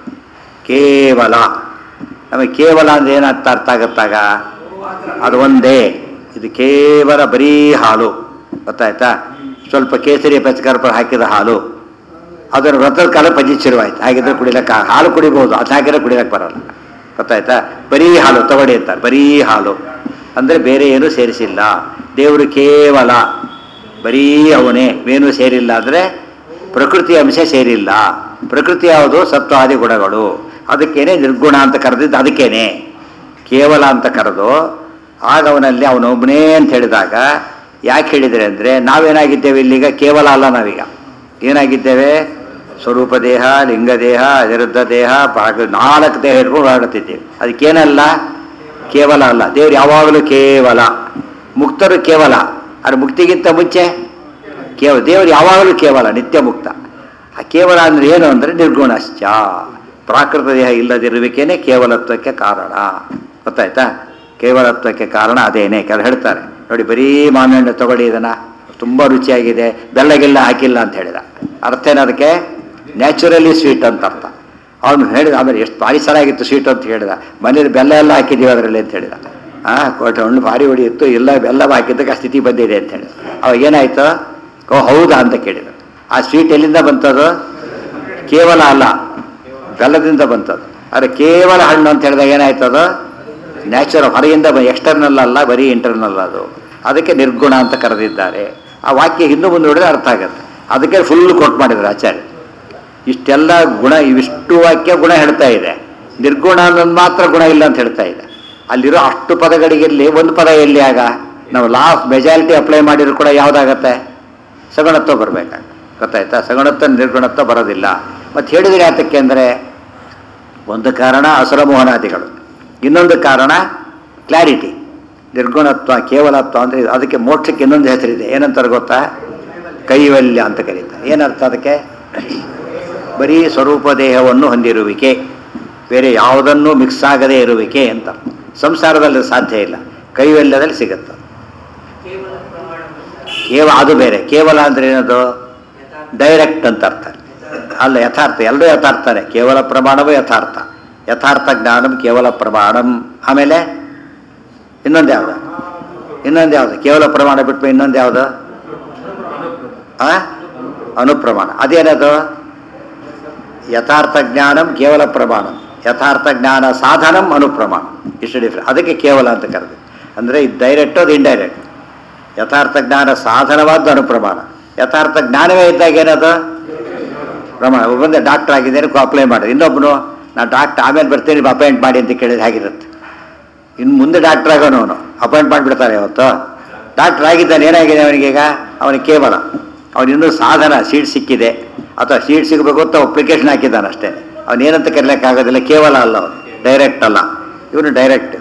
ಕೇವಲ ನಮಗೆ ಕೇವಲ ಅಂದ್ರೆ ಏನರ್ಥ ಅರ್ಥ ಆಗತ್ತಾಗ ಅದು ಒಂದೇ ಇದು ಕೇವಲ ಬರೀ ಹಾಲು ಗೊತ್ತಾಯ್ತಾ ಸ್ವಲ್ಪ ಕೇಸರಿ ಪಚಕರ್ಪುರ ಹಾಕಿದ ಹಾಲು ಅದರ ವ್ರತದ ಕಾಲ ಪಂಜಿಸಿರುವಾಯ್ತು ಹಾಗಿದ್ರೆ ಕುಡಿಲಕ್ಕೆ ಆ- ಹಾಲು ಕುಡಿಬೋದು ಅದು ಹಾಕಿದ್ರೆ ಕುಡಿಲಕ್ಕೆ ಬರಲ್ಲ ಗೊತ್ತಾಯ್ತಾ ಬರೀ ಹಾಲು ತಗೊಳ್ಳಿ ಅಂತಾರೆ ಬರೀ ಹಾಲು ಅಂದರೆ ಬೇರೆ ಏನು ಸೇರಿಸಿಲ್ಲ ದೇವರು ಕೇವಲ ಬರೀ ಅವನೇ ಏನು ಸೇರಿಲ್ಲ ಅಂದರೆ ಪ್ರಕೃತಿ ಅಂಶ ಸೇರಿಲ್ಲ ಪ್ರಕೃತಿ ಯಾವುದು ಸತ್ವಾದಿ ಗುಣಗಳು ಅದಕ್ಕೇನೆ ನಿರ್ಗುಣ ಅಂತ ಕರೆದಿದ್ದು ಅದಕ್ಕೇನೆ ಕೇವಲ ಅಂತ ಕರೆದು ಆಗ ಅವನಲ್ಲಿ ಅವನೊಬ್ಬನೇ ಅಂತ ಹೇಳಿದಾಗ ಯಾಕೆ ಹೇಳಿದರೆ ಅಂದರೆ ನಾವೇನಾಗಿದ್ದೇವೆ ಇಲ್ಲಿಗ ಕೇವಲ ಅಲ್ಲ ನಾವೀಗ ಏನಾಗಿದ್ದೇವೆ ಸ್ವರೂಪ ದೇಹ ಲಿಂಗ ದೇಹ ಅನಿರುದ್ಧ ದೇಹ ಭಾಗ ನಾಲ್ಕು ದೇಹ ಹಿಡ್ಕೊಂಡು ಓಡಾಡುತ್ತಿದ್ದೇವೆ ಅದಕ್ಕೇನಲ್ಲ ಕೇವಲ ಅಲ್ಲ ದೇವ್ರು ಯಾವಾಗಲೂ ಕೇವಲ ಮುಕ್ತರು ಕೇವಲ ಅದು ಮುಕ್ತಿಗಿಂತ ಮುಂಚೆ ಕೇವಲ ದೇವರು ಯಾವಾಗಲೂ ಕೇವಲ ನಿತ್ಯ ಮುಕ್ತ ಆ ಕೇವಲ ಅಂದ್ರೆ ಏನು ಅಂದರೆ ನಿರ್ಗುಣಶ್ಚ ಪ್ರಾಕೃತ ದೇಹ ಇಲ್ಲದಿರುವಿಕೆನೆ ಕೇವಲತ್ವಕ್ಕೆ ಕಾರಣ ಗೊತ್ತಾಯ್ತಾ ಕೇವಲತ್ವಕ್ಕೆ ಕಾರಣ ಅದೇನೆ ಕೆಲವು ಹೇಳ್ತಾರೆ ನೋಡಿ ಬರೀ ಮಾವಿನ ಹಣ್ಣು ತಗೊಳ್ಳಿ ಇದನ್ನ ತುಂಬ ರುಚಿಯಾಗಿದೆ ಬೆಲ್ಲಗಿಲ್ಲ ಹಾಕಿಲ್ಲ ಅಂತ ಹೇಳಿದ ಅರ್ಥ ಏನು ಅದಕ್ಕೆ ನ್ಯಾಚುರಲಿ ಸ್ವೀಟ್ ಅಂತ ಅರ್ಥ ಅವನು ಹೇಳಿದ ಆಮೇಲೆ ಎಷ್ಟು ಭಾರಿ ಚೆನ್ನಾಗಿತ್ತು ಸ್ವೀಟ್ ಅಂತ ಹೇಳಿದ ಮನೇಲಿ ಬೆಲ್ಲ ಎಲ್ಲ ಹಾಕಿದ್ದೀವಿ ಅದರಲ್ಲಿ ಅಂತ ಹೇಳಿದ ಆ ಕೊಟ್ಟು ಹಣ್ಣು ಭಾರಿ ಹೊಡಿಯಿತ್ತು ಎಲ್ಲ ಬೆಲ್ಲ ಹಾಕಿದ್ದಕ್ಕೆ ಆ ಸ್ಥಿತಿ ಬಂದಿದೆ ಅಂತ ಹೇಳಿದ ಅವಾಗ ಏನಾಯ್ತು ಓ ಹೌದಾ ಅಂತ ಕೇಳಿದ ಆ ಸ್ವೀಟ್ ಎಲ್ಲಿಂದ ಬಂತದು ಕೇವಲ ಅಲ್ಲ ಬೆಲ್ಲದಿಂದ ಬಂತದ್ದು ಆದರೆ ಕೇವಲ ಹಣ್ಣು ಅಂತ ಹೇಳಿದಾಗ ಏನಾಯ್ತದು ನ್ಯಾಚುರಲ್ ಹೊರಗಿಂದ ಎಕ್ಸ್ಟರ್ನಲ್ ಅಲ್ಲ ಬರೀ ಇಂಟರ್ನಲ್ ಅದು ಅದಕ್ಕೆ ನಿರ್ಗುಣ ಅಂತ ಕರೆದಿದ್ದಾರೆ ಆ ವಾಕ್ಯ ಹಿಂದೆ ಮುಂದೆ ನೋಡಿದ್ರೆ ಅರ್ಥ ಆಗುತ್ತೆ ಅದಕ್ಕೆ ಫುಲ್ ಕೊಟ್ ಮಾಡಿದ್ರು ಆಚಾರ್ಯ ಇಷ್ಟೆಲ್ಲ ಗುಣ ಇವಿಷ್ಟು ವಾಕ್ಯ ಗುಣ ಹೇಳ್ತಾ ಇದೆ ನಿರ್ಗುಣ ಅನ್ನೋದು ಮಾತ್ರ ಗುಣ ಇಲ್ಲ ಅಂತ ಹೇಳ್ತಾ ಇದೆ ಅಲ್ಲಿರೋ ಅಷ್ಟು ಪದಗಳಿಗಿರಲಿ ಒಂದು ಪದ ಎಲ್ಲಿ ಆಗ ನಾವು ಲಾಸ್ಟ್ ಮೆಜಾರಿಟಿ ಅಪ್ಲೈ ಮಾಡಿದ್ರು ಕೂಡ ಯಾವುದಾಗತ್ತೆ ಸಗುಣತ್ವ ಬರಬೇಕಾಗ ಗೊತ್ತಾಯ್ತಾ ಸಗುಣತ್ವ ನಿರ್ಗುಣತ್ವ ಬರೋದಿಲ್ಲ ಮತ್ತು ಹೇಳಿದ್ರೆ ಯಾತಕ್ಕೆ ಅಂದರೆ ಒಂದು ಕಾರಣ ಅಸುರ ಮೋಹನಾದಿಗಳು ಇನ್ನೊಂದು ಕಾರಣ ಕ್ಲಾರಿಟಿ ನಿರ್ಗುಣತ್ವ ಕೇವಲತ್ವ ಅಂದರೆ ಅದಕ್ಕೆ ಮೋಕ್ಷಕ್ಕೆ ಇನ್ನೊಂದು ಹೆಸರಿದೆ ಏನಂತಾರೆ ಗೊತ್ತಾ ಕೈವಲ್ಯ ಅಂತ ಕರೀತಾರೆ ಏನರ್ಥ ಅದಕ್ಕೆ ಬರೀ ಸ್ವರೂಪ ದೇಹವನ್ನು ಹೊಂದಿರುವಿಕೆ ಬೇರೆ ಯಾವುದನ್ನೂ ಮಿಕ್ಸ್ ಆಗದೇ ಇರುವಿಕೆ ಅಂತ ಸಂಸಾರದಲ್ಲಿ ಸಾಧ್ಯ ಇಲ್ಲ ಕೈವಲ್ಯದಲ್ಲಿ ಸಿಗುತ್ತೆ ಕೇವ ಅದು ಬೇರೆ ಕೇವಲ ಅಂದ್ರೆ ಏನದು ಡೈರೆಕ್ಟ್ ಅಂತ ಅರ್ಥ ಅಲ್ಲ ಯಥಾರ್ಥ ಎಲ್ಲರೂ ಯಥಾರ್ಥನೇ ಕೇವಲ ಪ್ರಮಾಣವೂ ಯಥಾರ್ಥ ಯಥಾರ್ಥ ಜ್ಞಾನಂ ಕೇವಲ ಪ್ರಮಾಣಂ ಆಮೇಲೆ ಇನ್ನೊಂದು ಯಾವುದು ಇನ್ನೊಂದು ಯಾವುದು ಕೇವಲ ಪ್ರಮಾಣ ಬಿಟ್ಟು ಇನ್ನೊಂದು ಯಾವುದು ಆ ಅನುಪ್ರಮಾಣ ಅದೇನದು ಯಥಾರ್ಥ ಜ್ಞಾನಂ ಕೇವಲ ಪ್ರಮಾಣಂ ಯಥಾರ್ಥ ಜ್ಞಾನ ಸಾಧನಂ ಅನುಪ್ರಮಾಣ ಇಷ್ಟು ಡಿಫ್ರೆಂಟ್ ಅದಕ್ಕೆ ಕೇವಲ ಅಂತ ಕರೆದು ಅಂದರೆ ಇದು ಡೈರೆಕ್ಟ್ ಅದು ಇಂಡೈರೆಕ್ಟ್ ಯಥಾರ್ಥ ಜ್ಞಾನ ಸಾಧನವಾದ ಅನುಪ್ರಮಾಣ ಯಥಾರ್ಥ ಜ್ಞಾನವೇ ಇದ್ದಾಗ ಏನದು ಪ್ರಮಾಣ ಒಬ್ಬಂದೆ ಡಾಕ್ಟರ್ ಆಗಿದ್ದೇನೆ ಅಪ್ಲೈ ಮಾಡಿದೆ ಇನ್ನೊಬ್ಬನು ನಾನು ಡಾಕ್ಟರ್ ಆಮೇಲೆ ಬರ್ತೀನಿ ಅಪಾಯಿಂಟ್ ಮಾಡಿ ಅಂತ ಕೇಳಿದ್ರೆ ಹೇಗಿರುತ್ತೆ ಇನ್ನು ಮುಂದೆ ಡಾಕ್ಟರ್ ಆಗೋನು ಅವನು ಅಪಾಯಿಂಟ್ ಮಾಡಿಬಿಡ್ತಾರೆ ಅವತ್ತು ಡಾಕ್ಟರ್ ಆಗಿದ್ದಾನೆ ಏನಾಗಿದೆ ಅವನಿಗೀಗ ಅವನಿಗೆ ಕೇವಲ ಅವನಿನ್ನೂ ಸಾಧನ ಸೀಟ್ ಸಿಕ್ಕಿದೆ ಅಥವಾ ಸೀಟ್ ಸಿಗಬೇಕು ಅಂತ ಅಪ್ಲಿಕೇಶನ್ ಹಾಕಿದ್ದಾನೆ ಅಷ್ಟೇ ಅವನು ಏನಂತ ಕರೀಲಿಕ್ಕಾಗೋದಿಲ್ಲ ಕೇವಲ ಅಲ್ಲ ಅವನು ಡೈರೆಕ್ಟ್ ಅಲ್ಲ ಇವನು ಡೈರೆಕ್ಟ್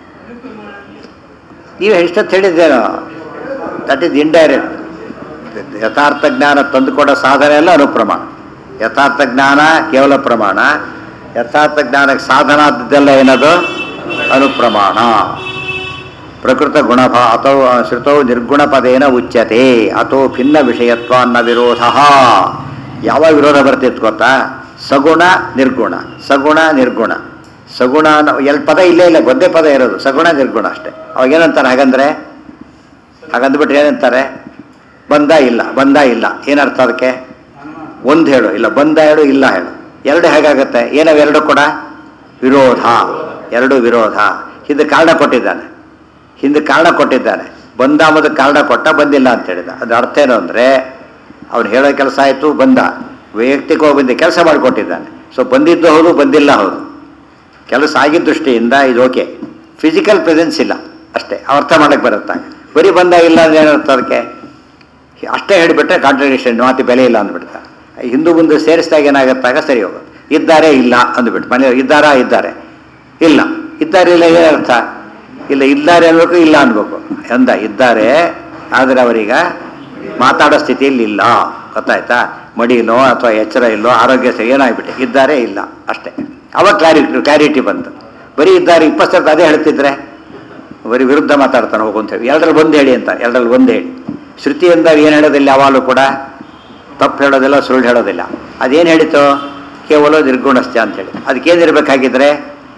ನೀವು ಎಷ್ಟೊತ್ತು ಹೇಳಿದ್ದೇನೋ ದಟ್ ಈಸ್ ಇಂಡೈರೆಕ್ಟ್ ಯಥಾರ್ಥ ಜ್ಞಾನ ತಂದುಕೊಡೋ ಸಾಧನೆ ಎಲ್ಲ ಅನುಪ್ರಮಾಣ ಯಥಾರ್ಥ ಜ್ಞಾನ ಕೇವಲ ಪ್ರಮಾಣ ಯಥಾರ್ಥ ಜ್ಞಾನಕ್ಕೆ ಸಾಧನ ಆದದ್ದೆಲ್ಲ ಏನದು ಅನುಪ್ರಮಾಣ ಪ್ರಕೃತ ಗುಣಭಾ ಅಥವಾ ಶ್ರುತೌ ನಿರ್ಗುಣ ಪದೇನ ಉಚ್ಯತೆ ಅಥೋ ಭಿನ್ನ ವಿಷಯತ್ವ ಅನ್ನ ವಿರೋಧ ಯಾವ ವಿರೋಧ ಬರ್ತಿತ್ತು ಗೊತ್ತಾ ಸಗುಣ ನಿರ್ಗುಣ ಸಗುಣ ನಿರ್ಗುಣ ಸಗುಣ ಅನ್ನೋ ಎಲ್ಲಿ ಪದ ಇಲ್ಲೇ ಇಲ್ಲ ಒಂದೇ ಪದ ಇರೋದು ಸಗುಣ ನಿರ್ಗುಣ ಅಷ್ಟೇ ಅವಾಗ ಏನಂತಾರೆ ಹಾಗಂದ್ರೆ ಹಾಗಂದ್ಬಿಟ್ರೆ ಏನಂತಾರೆ ಬಂದ ಇಲ್ಲ ಬಂದ ಇಲ್ಲ ಏನರ್ಥ ಅದಕ್ಕೆ ಒಂದು ಹೇಳು ಇಲ್ಲ ಬಂದ ಹೇಳು ಇಲ್ಲ ಹೇಳು ಎರಡು ಹೇಗಾಗತ್ತೆ ಏನವು ಎರಡು ಕೂಡ ವಿರೋಧ ಎರಡು ವಿರೋಧ ಹಿಂದೆ ಕಾರಣ ಕೊಟ್ಟಿದ್ದಾನೆ ಹಿಂದೆ ಕಾರಣ ಕೊಟ್ಟಿದ್ದಾನೆ ಬಂದ ಅಂಬುದಕ್ಕೆ ಕಾರಣ ಕೊಟ್ಟ ಬಂದಿಲ್ಲ ಅಂತ ಹೇಳಿದ ಅದ್ರ ಅರ್ಥ ಏನು ಅಂದರೆ ಅವ್ನು ಹೇಳೋ ಕೆಲಸ ಆಯಿತು ಬಂದ ವೈಯಕ್ತಿಕವಾಗಿ ಬಂದು ಕೆಲಸ ಮಾಡಿಕೊಟ್ಟಿದ್ದಾನೆ ಸೊ ಬಂದಿದ್ದು ಹೌದು ಬಂದಿಲ್ಲ ಹೌದು ಕೆಲಸ ಆಗಿದ್ದ ದೃಷ್ಟಿಯಿಂದ ಇದು ಓಕೆ ಫಿಸಿಕಲ್ ಪ್ರೆಸೆನ್ಸ್ ಇಲ್ಲ ಅಷ್ಟೇ ಅರ್ಥ ಮಾಡಕ್ಕೆ ಬರುತ್ತೆ ಬರೀ ಬಂದ ಇಲ್ಲ ಅಂದ್ರೆ ಏನರ್ಥ ಅದಕ್ಕೆ ಅಷ್ಟೇ ಹೇಳಿಬಿಟ್ರೆ ಕಾಂಟ್ರಡಿಕ್ಷನ್ ಮಾತಿ ಬೆಲೆ ಇಲ್ಲ ಅಂದ್ಬಿಡ್ತಾ ಹಿಂದೂ ಮುಂದೆ ಸೇರಿಸಿದಾಗ ಏನಾಗುತ್ತಾಗ ಸರಿ ಹೋಗೋದು ಇದ್ದಾರೆ ಇಲ್ಲ ಅಂದ್ಬಿಟ್ಟು ಮನೆ ಇದ್ದಾರಾ ಇದ್ದಾರೆ ಇಲ್ಲ ಇದ್ದಾರೆ ಇಲ್ಲ ಏನರ್ಥ ಇಲ್ಲ ಇದ್ದಾರೆ ಅನ್ಬೇಕು ಇಲ್ಲ ಅನ್ಬೇಕು ಎಂದ ಇದ್ದಾರೆ ಆದರೆ ಅವರೀಗ ಮಾತಾಡೋ ಸ್ಥಿತಿಯಲ್ಲಿ ಇಲ್ಲ ಗೊತ್ತಾಯ್ತಾ ಮಡಿನೋ ಅಥವಾ ಎಚ್ಚರ ಇಲ್ಲೋ ಆರೋಗ್ಯ ಸರಿ ಏನಾಗ್ಬಿಟ್ಟೆ ಇದ್ದಾರೆ ಇಲ್ಲ ಅಷ್ಟೇ ಅವಾಗ ಕ್ಲಾರಿಟಿ ಕ್ಲಾರಿಟಿ ಬಂತು ಬರೀ ಇದ್ದಾರೆ ಇಪ್ಪತ್ತು ಸರ್ತಿ ಅದೇ ಹೇಳ್ತಿದ್ರೆ ಬರೀ ವಿರುದ್ಧ ಮಾತಾಡ್ತಾನೆ ಹೋಗು ಅಂತ ಹೇಳಿ ಎರಡರಲ್ಲಿ ಒಂದು ಹೇಳಿ ಅಂತ ಎರಡರಲ್ಲಿ ಒಂದು ಹೇಳಿ ಶ್ರುತಿ ಎಂದಾಗ ಏನು ಹೇಳೋದಿಲ್ಲ ಯಾವಾಗಲೂ ಕೂಡ ತಪ್ಪು ಹೇಳೋದಿಲ್ಲ ಸುಳ್ಳು ಹೇಳೋದಿಲ್ಲ ಅದೇನು ಹೇಳಿತು ಕೇವಲ ನಿರ್ಗುಣಶ್ಚ ಅಂತೇಳಿ ಅದಕ್ಕೇನಿರ್ಬೇಕಾಗಿದ್ರೆ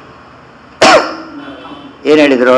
ಏನು ಹೇಳಿದರು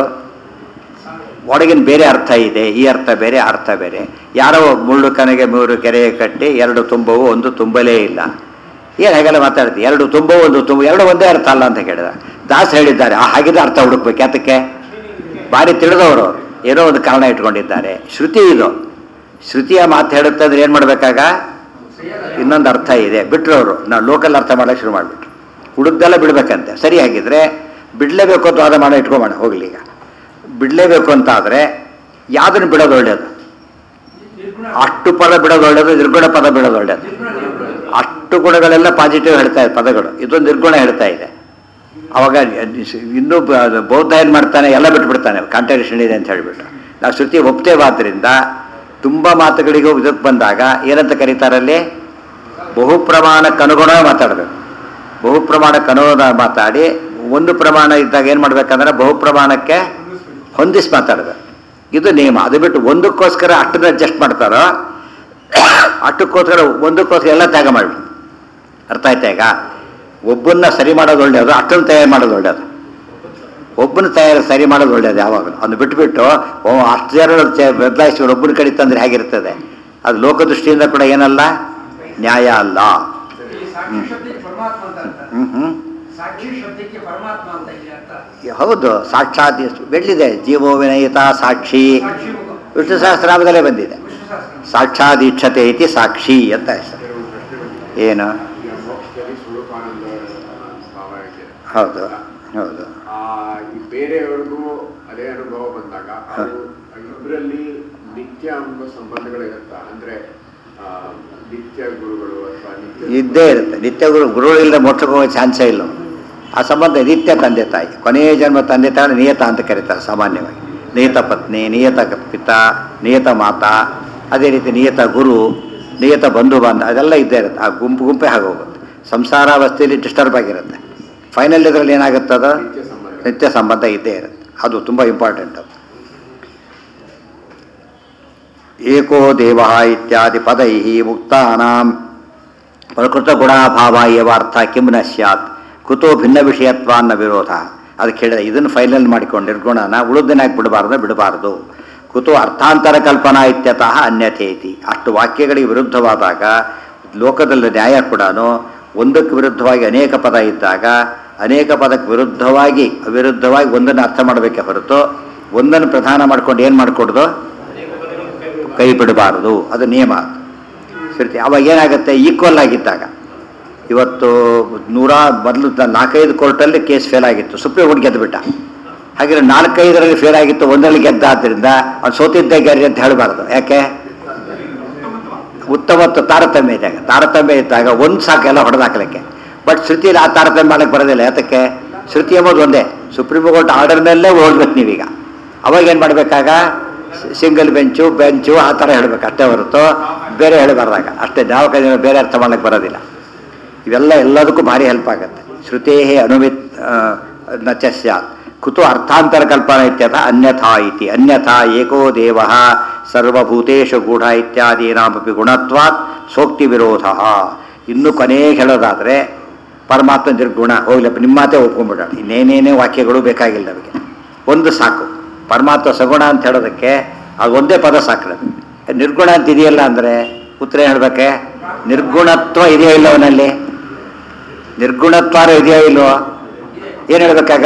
ಒಳಗಿನ ಬೇರೆ ಅರ್ಥ ಇದೆ ಈ ಅರ್ಥ ಬೇರೆ ಅರ್ಥ ಬೇರೆ ಯಾರೋ ಮುಳ್ಳು ಕನೆಗೆ ಮೂರು ಕೆರೆ ಕಟ್ಟಿ ಎರಡು ತುಂಬವು ಒಂದು ತುಂಬಲೇ ಇಲ್ಲ ಏನು ಹಾಗೆಲ್ಲ ಮಾತಾಡ್ತೀವಿ ಎರಡು ತುಂಬವು ಒಂದು ತುಂಬ ಎರಡು ಒಂದೇ ಅರ್ಥ ಅಲ್ಲ ಅಂತ ಕೇಳಿದ ದಾಸ ಹೇಳಿದ್ದಾರೆ ಆ ಹಾಗಿದ್ರೆ ಅರ್ಥ ಹುಡುಕ್ಬೇಕು ಯಾತಕ್ಕೆ ಭಾರಿ ತಿಳಿದವರು ಅವ್ರು. ಏನೋ ಒಂದು ಕಾರಣ ಇಟ್ಕೊಂಡಿದ್ದಾರೆ ಶ್ರುತಿ ಇದು ಶ್ರುತಿಯ ಮಾತು ಹೇಳುತ್ತೆ ಅಂದ್ರೆ ಏನು ಮಾಡಬೇಕಾಗ ಇನ್ನೊಂದು ಅರ್ಥ ಇದೆ ಬಿಟ್ರು ಅವರು ನಾವು ಲೋಕಲ್ ಅರ್ಥ ಮಾಡೋಕೆ ಶುರು ಮಾಡಿಬಿಟ್ರು ಹುಡುಗ್ದೆಲ್ಲ ಬಿಡ್ಬೇಕಂತೆ ಸರಿ ಹಾಗಿದ್ರೆ ಬಿಡಲೇಬೇಕು ಅಂತ ವಾದ ಮಾಡೋ ಇಟ್ಕೊಂಬೋಣ ಹೋಗ್ಲಿ ಈಗ ಬಿಡಲೇಬೇಕು ಅಂತ ಆದರೆ ಯಾವುದನ್ನು ಬಿಡೋದು ಒಳ್ಳೆಯದು ನಿರ್ಗುಣ ಅಷ್ಟು ಪದ ಬಿಡೋದು ಒಳ್ಳೆಯದು ನಿರ್ಗುಣ ಪದ ಬಿಡೋದು ಒಳ್ಳೆಯದು ನಿರ್ಗುಣ ನಿರ್ಗುಣ ಅಷ್ಟು ಗುಣಗಳೆಲ್ಲ ಪಾಸಿಟಿವ್ ಹೇಳ್ತಾ ಇದೆ ಪದಗಳು ಇದೊಂದು ನಿರ್ಗುಣ ಹೇಳ್ತಾ ಇದೆ ಅವಾಗ ಇನ್ನೂ ಬ- ಬೌದ್ಧ ಏನು ಮಾಡ್ತಾನೆ ಎಲ್ಲ ಬಿಟ್ಬಿಡ್ತಾನೆ ಕಾಂಟ್ರಾಡಿಕ್ಷನ್ ಇದೆ ಅಂತ ಹೇಳಿಬಿಟ್ಟು ನಾವು ಶ್ರುತಿ ಒಪ್ತೇವಾದ್ರಿಂದ ತುಂಬ ಮಾತುಗಳಿಗೂ ಇದಕ್ಕೆ ಬಂದಾಗ ಏನಂತ ಕರೀತಾರಲ್ಲಿ ಬಹು ಪ್ರಮಾಣಕ್ಕೆ ಅನುಗುಣ ಮಾತಾಡಬೇಕು ಬಹು ಪ್ರಮಾಣಕ್ಕೆ ಅನುಗುಣ ಮಾತಾಡಿ ಒಂದು ಪ್ರಮಾಣ ಇದ್ದಾಗ ಏನು ಮಾಡ್ಬೇಕಂದ್ರೆ ಬಹು ಪ್ರಮಾಣಕ್ಕೆ ಹೊಂದಿಸಿ ಮಾತಾಡಬೇಕು ಇದು ನಿಯಮ ಅದು ಬಿಟ್ಟು ಒಂದಕ್ಕೋಸ್ಕರ ಅಷ್ಟನ್ನ ಅಡ್ಜಸ್ಟ್ ಮಾಡ್ತಾರೋ ಅಷ್ಟಕ್ಕೋಸ್ಕರ ಒಂದಕ್ಕೋಸ್ಕರ ಎಲ್ಲ ತ್ಯಾಗ ಮಾಡಿಬಿಡು ಅರ್ಥ ಆಯ್ತಾ ಈಗ ಒಬ್ಬನ್ನ ಸರಿ ಮಾಡೋದು ಒಳ್ಳೆಯದು ಅಷ್ಟನ್ನು ತಯಾರು ಮಾಡೋದು ಒಳ್ಳೆಯದು ಒಬ್ಬನ ತಯಾರು ಸರಿ ಮಾಡೋದು ಒಳ್ಳೆಯದು ಯಾವಾಗಲೂ ಅದನ್ನು ಬಿಟ್ಬಿಟ್ಟು ಓ ಅಷ್ಟು ಜನ ಬದಲಾಯಿಸಿ ಒಬ್ಬನ ಕಡೆ ತಂದ್ರೆ ಹೇಗಿರ್ತದೆ ಅದು ಲೋಕದೃಷ್ಟಿಯಿಂದ ಕೂಡ ಏನಲ್ಲ ನ್ಯಾಯ ಅಲ್ಲ ಈ ಸಾಕ್ಷಿ ಶಬ್ದಕ್ಕೆ ಪರಮಾತ್ಮ ಅಂತ ಅರ್ಥ ಹ್ಮ್ ಹ್ಮ್ ಸಾಕ್ಷಿ ಶಬ್ದಕ್ಕೆ ಪರಮಾತ್ಮ ಅಂತ ಇಲ್ಲಿ ಅರ್ಥ ಹೌದು ಸಾಕ್ಷಾತ್ ಎಷ್ಟು ಬೆಳ್ಳಿದೆ ಜೀವೋ ವಿನಯಿತ ಸಾಕ್ಷಿ ಸಾಕ್ಷಿ ಮುಖ ವಿಷ್ಣು ಸಹಸ್ರನಾಮದಲ್ಲೇ ಬಂದಿದೆ ವಿಷ್ಣು ಸಹಸ್ರ ಸಾಕ್ಷಾದೀಕ್ಷತೆ ಇತಿ ಸಾಕ್ಷಿ ಅಂತ ಹೆಸರು ಕೆಲವು ಪ್ರಶ್ನೆ ಬಂದಿದೆ. ಏನು ಈಗ ಮೋಕ್ಷದಲ್ಲಿ ಸ್ವರೂಪಾನಂದ ಭಾವ ಇದೆ ಹೌದು ಹೌದು ಆ ಈ ಬೇರೆಯವ್ರಿಗೂ ಅದೇ ಅನುಭವ ಬಂದಾಗ ಅವರು ಇಬ್ಬರಲ್ಲಿ ನಿತ್ಯ ಅನ್ನೋ ಸಂಬಂಧಗಳು ಇರುತ್ತಾ ಅಂದ್ರೆ ಆ, ನಿತ್ಯ ಗುರುಗಳು ಅಥವಾ ನಿತ್ಯ ಇದ್ದೇ ಇರುತ್ತೆ ನಿತ್ಯ ಗುರು ಗುರುಗಳಿಲ್ಲದೆ ಮೋಕ್ಷಕ್ಕೆ ಹೋಗೋ ಚಾನ್ಸೇ ಇಲ್ಲ ಆ ಸಂಬಂಧ ನಿತ್ಯ ತಂದೆ ತಾಯಿ ಕೊನೆಯ ಜನ್ಮ ತಂದೆ ತಾಯಿ ನಿಯತ ಅಂತ ಕರೀತಾರೆ ಸಾಮಾನ್ಯವಾಗಿ ನಿಯತ ಪತ್ನಿ ನಿಯತ ಪಿತ ನಿಯತ ಮಾತಾ ಅದೇ ರೀತಿ ನಿಯತ ಗುರು ನಿಯತ ಬಂಧು ಬಾಂಧ ಅದೆಲ್ಲ ಇದ್ದೇ ಇರುತ್ತೆ ಆ ಗುಂಪು ಗುಂಪೇ ಆಗೋಗುತ್ತೆ ಸಂಸಾರಾವಸ್ಥೆಯಲ್ಲಿ ಡಿಸ್ಟರ್ಬ್ ಆಗಿರುತ್ತೆ ಫೈನಲ್ ಇದರಲ್ಲಿ ಏನಾಗುತ್ತೆ ಅದು ನಿತ್ಯ ಸಂಬಂಧ ನಿತ್ಯ ಸಂಬಂಧ ಇದ್ದೇ ಇರುತ್ತೆ ಅದು ತುಂಬ ಇಂಪಾರ್ಟೆಂಟ್ ಅದು ಏಕೋ ದೇವ ಇತ್ಯಾದಿ ಪದೈ ಮುಕ್ತಾನಾಂ ಪ್ರಕೃತ ಗುಣಾಭಾವ ಎವ ಅರ್ಥ ಕಿಂ ನ ಸ್ಯಾತ್ ಕುತೋ ಭಿನ್ನ ವಿಷಯತ್ವಾನ್ನ ವಿರೋಧ ಅದಕ್ಕೆ ಹೇಳಿದೆ ಇದನ್ನು ಫೈನಲ್ ಮಾಡಿಕೊಂಡು ನಿರ್ಗುಣನ ಉಳಿದನಾಗಿ ಬಿಡಬಾರ್ದು ಬಿಡಬಾರ್ದು ಕುತೋ ಅರ್ಥಾಂತರ ಕಲ್ಪನಾ ಇತ್ಯತಃ ಅನ್ಯಥೇತಿ ಅಷ್ಟು ವಾಕ್ಯಗಳಿಗೆ ವಿರುದ್ಧವಾದಾಗ ಲೋಕದಲ್ಲಿ ನ್ಯಾಯ ಕೂಡ ಒಂದಕ್ಕೆ ವಿರುದ್ಧವಾಗಿ ಅನೇಕ ಪದ ಇದ್ದಾಗ ಅನೇಕ ಪದಕ್ಕೆ ವಿರುದ್ಧವಾಗಿ ಅವಿರುದ್ಧವಾಗಿ ಒಂದನ್ನು ಅರ್ಥ ಮಾಡಬೇಕೆ ಹೊರತು ಒಂದನ್ನು ಪ್ರಧಾನ ಮಾಡ್ಕೊಂಡು ಏನು ಮಾಡಿಕೊಡ್ದು ಕೈ ಬಿಡಬಾರದು ಅದು ನಿಯಮ ಸರಿ ಅವಾಗ ಏನಾಗುತ್ತೆ ಈಕ್ವಲ್ ಆಗಿದ್ದಾಗ ಇವತ್ತು ನೂರ ಮೊದಲು ನಾಲ್ಕೈದು ಕೋರ್ಟಲ್ಲಿ ಕೇಸ್ ಫೇಲ್ ಆಗಿತ್ತು ಸುಪ್ರೀಂ ಕೋರ್ಟ್ ಗೆದ್ದುಬಿಟ್ಟ ಹಾಗಿದ್ರೆ ನಾಲ್ಕೈದರಲ್ಲಿ ಫೇಲ್ ಆಗಿತ್ತು ಒಂದರಲ್ಲಿ ಗೆದ್ದ ಆದ್ದರಿಂದ ಅವ್ನು ಸೋತಿದ್ದೇ ಗೆರಿ ಅಂತ ಹೇಳಬಾರ್ದು ಯಾಕೆ ಉತ್ತಮತ್ವ ತಾರತಮ್ಯ ಇದ್ದಾಗ ತಾರತಮ್ಯ ಇದ್ದಾಗ ಒಂದು ಸಾಕು ಎಲ್ಲ ಹೊಡೆದಾಕಲಿಕ್ಕೆ ಬಟ್ ಶ್ರುತಿಯಲ್ಲಿ ಆ ತಾರತಮ್ಯ ಮಾಡಕ್ಕೆ ಬರೋದಿಲ್ಲ ಯಾತಕ್ಕೆ ಶ್ರುತಿ ಎಂಬುದು ಒಂದೇ ಸುಪ್ರೀಂ ಕೋರ್ಟ್ ಆರ್ಡರ್ನಲ್ಲೇ ಓದ್ಬೇಕು ನೀವೀಗ ಅವಾಗ ಏನು ಮಾಡಬೇಕಾಗ ಸಿಂಗಲ್ ಬೆಂಚು ಬೆಂಚು ಆ ಥರ ಹೇಳಬೇಕು ಅಷ್ಟೇ ಹೊರತು ಬೇರೆ ಹೇಳಬಾರ್ದಾಗ ಅಷ್ಟೇ ಯಾವ ಕೈ ಬೇರೆ ಅರ್ಥ ಮಾಡಕ್ಕೆ ಬರೋದಿಲ್ಲ ಇವೆಲ್ಲ ಎಲ್ಲದಕ್ಕೂ ಭಾರಿ ಹೆಲ್ಪ್ ಆಗುತ್ತೆ ಶ್ರುತೇ ಅನುಮಿತ್ ಆ, ನ ಚ ಸ್ಯಾತ್ ಕುತು ಅರ್ಥಾಂತರ ಕಲ್ಪನಾ ಇತ್ಯಥ ಅನ್ಯಥಾ ಇತಿ ಅನ್ಯಥಾ ಏಕೋ ದೇವ ಸರ್ವಭೂತೇಶು ಗೂಢ ಇತ್ಯಾದೀನಾಮಪಿ ಗುಣತ್ವಾತ್ ಸೋಕ್ತಿ ವಿರೋಧ ಇನ್ನು ಕೊನೆ ಹೇಳೋದಾದರೆ ಪರಮಾತ್ಮ ನಿರ್ಗುಣ ಹೋಗ್ಲಪ್ಪ ನಿಮ್ಮ ಮಾತೇ ಒಪ್ಕೊಂಡ್ಬಿಡೋಣ ಇನ್ನೇನೇನೇ ವಾಕ್ಯಗಳು ಬೇಕಾಗಿಲ್ಲ ನಮಗೆ ಒಂದು ಸಾಕು ಪರಮಾತ್ಮ ಸಗುಣ ಅಂತ ಹೇಳೋದಕ್ಕೆ ಅದು ಒಂದೇ ಪದ ಸಾಕು ನಮಗೆ ನಿರ್ಗುಣ ಅಂತ ಇದೆಯಲ್ಲ ಅಂದರೆ ಉತ್ತರ ಹೇಳ್ಬೇಕೆ ನಿರ್ಗುಣತ್ವ ಇದೆಯೋ ಇಲ್ಲ ಅವನಲ್ಲಿ ನಿರ್ಗುಣತ್ವಾರ ಇದೆಯೋ ಇಲ್ವೋ ಏನು ಹೇಳ್ಬೇಕಾಗ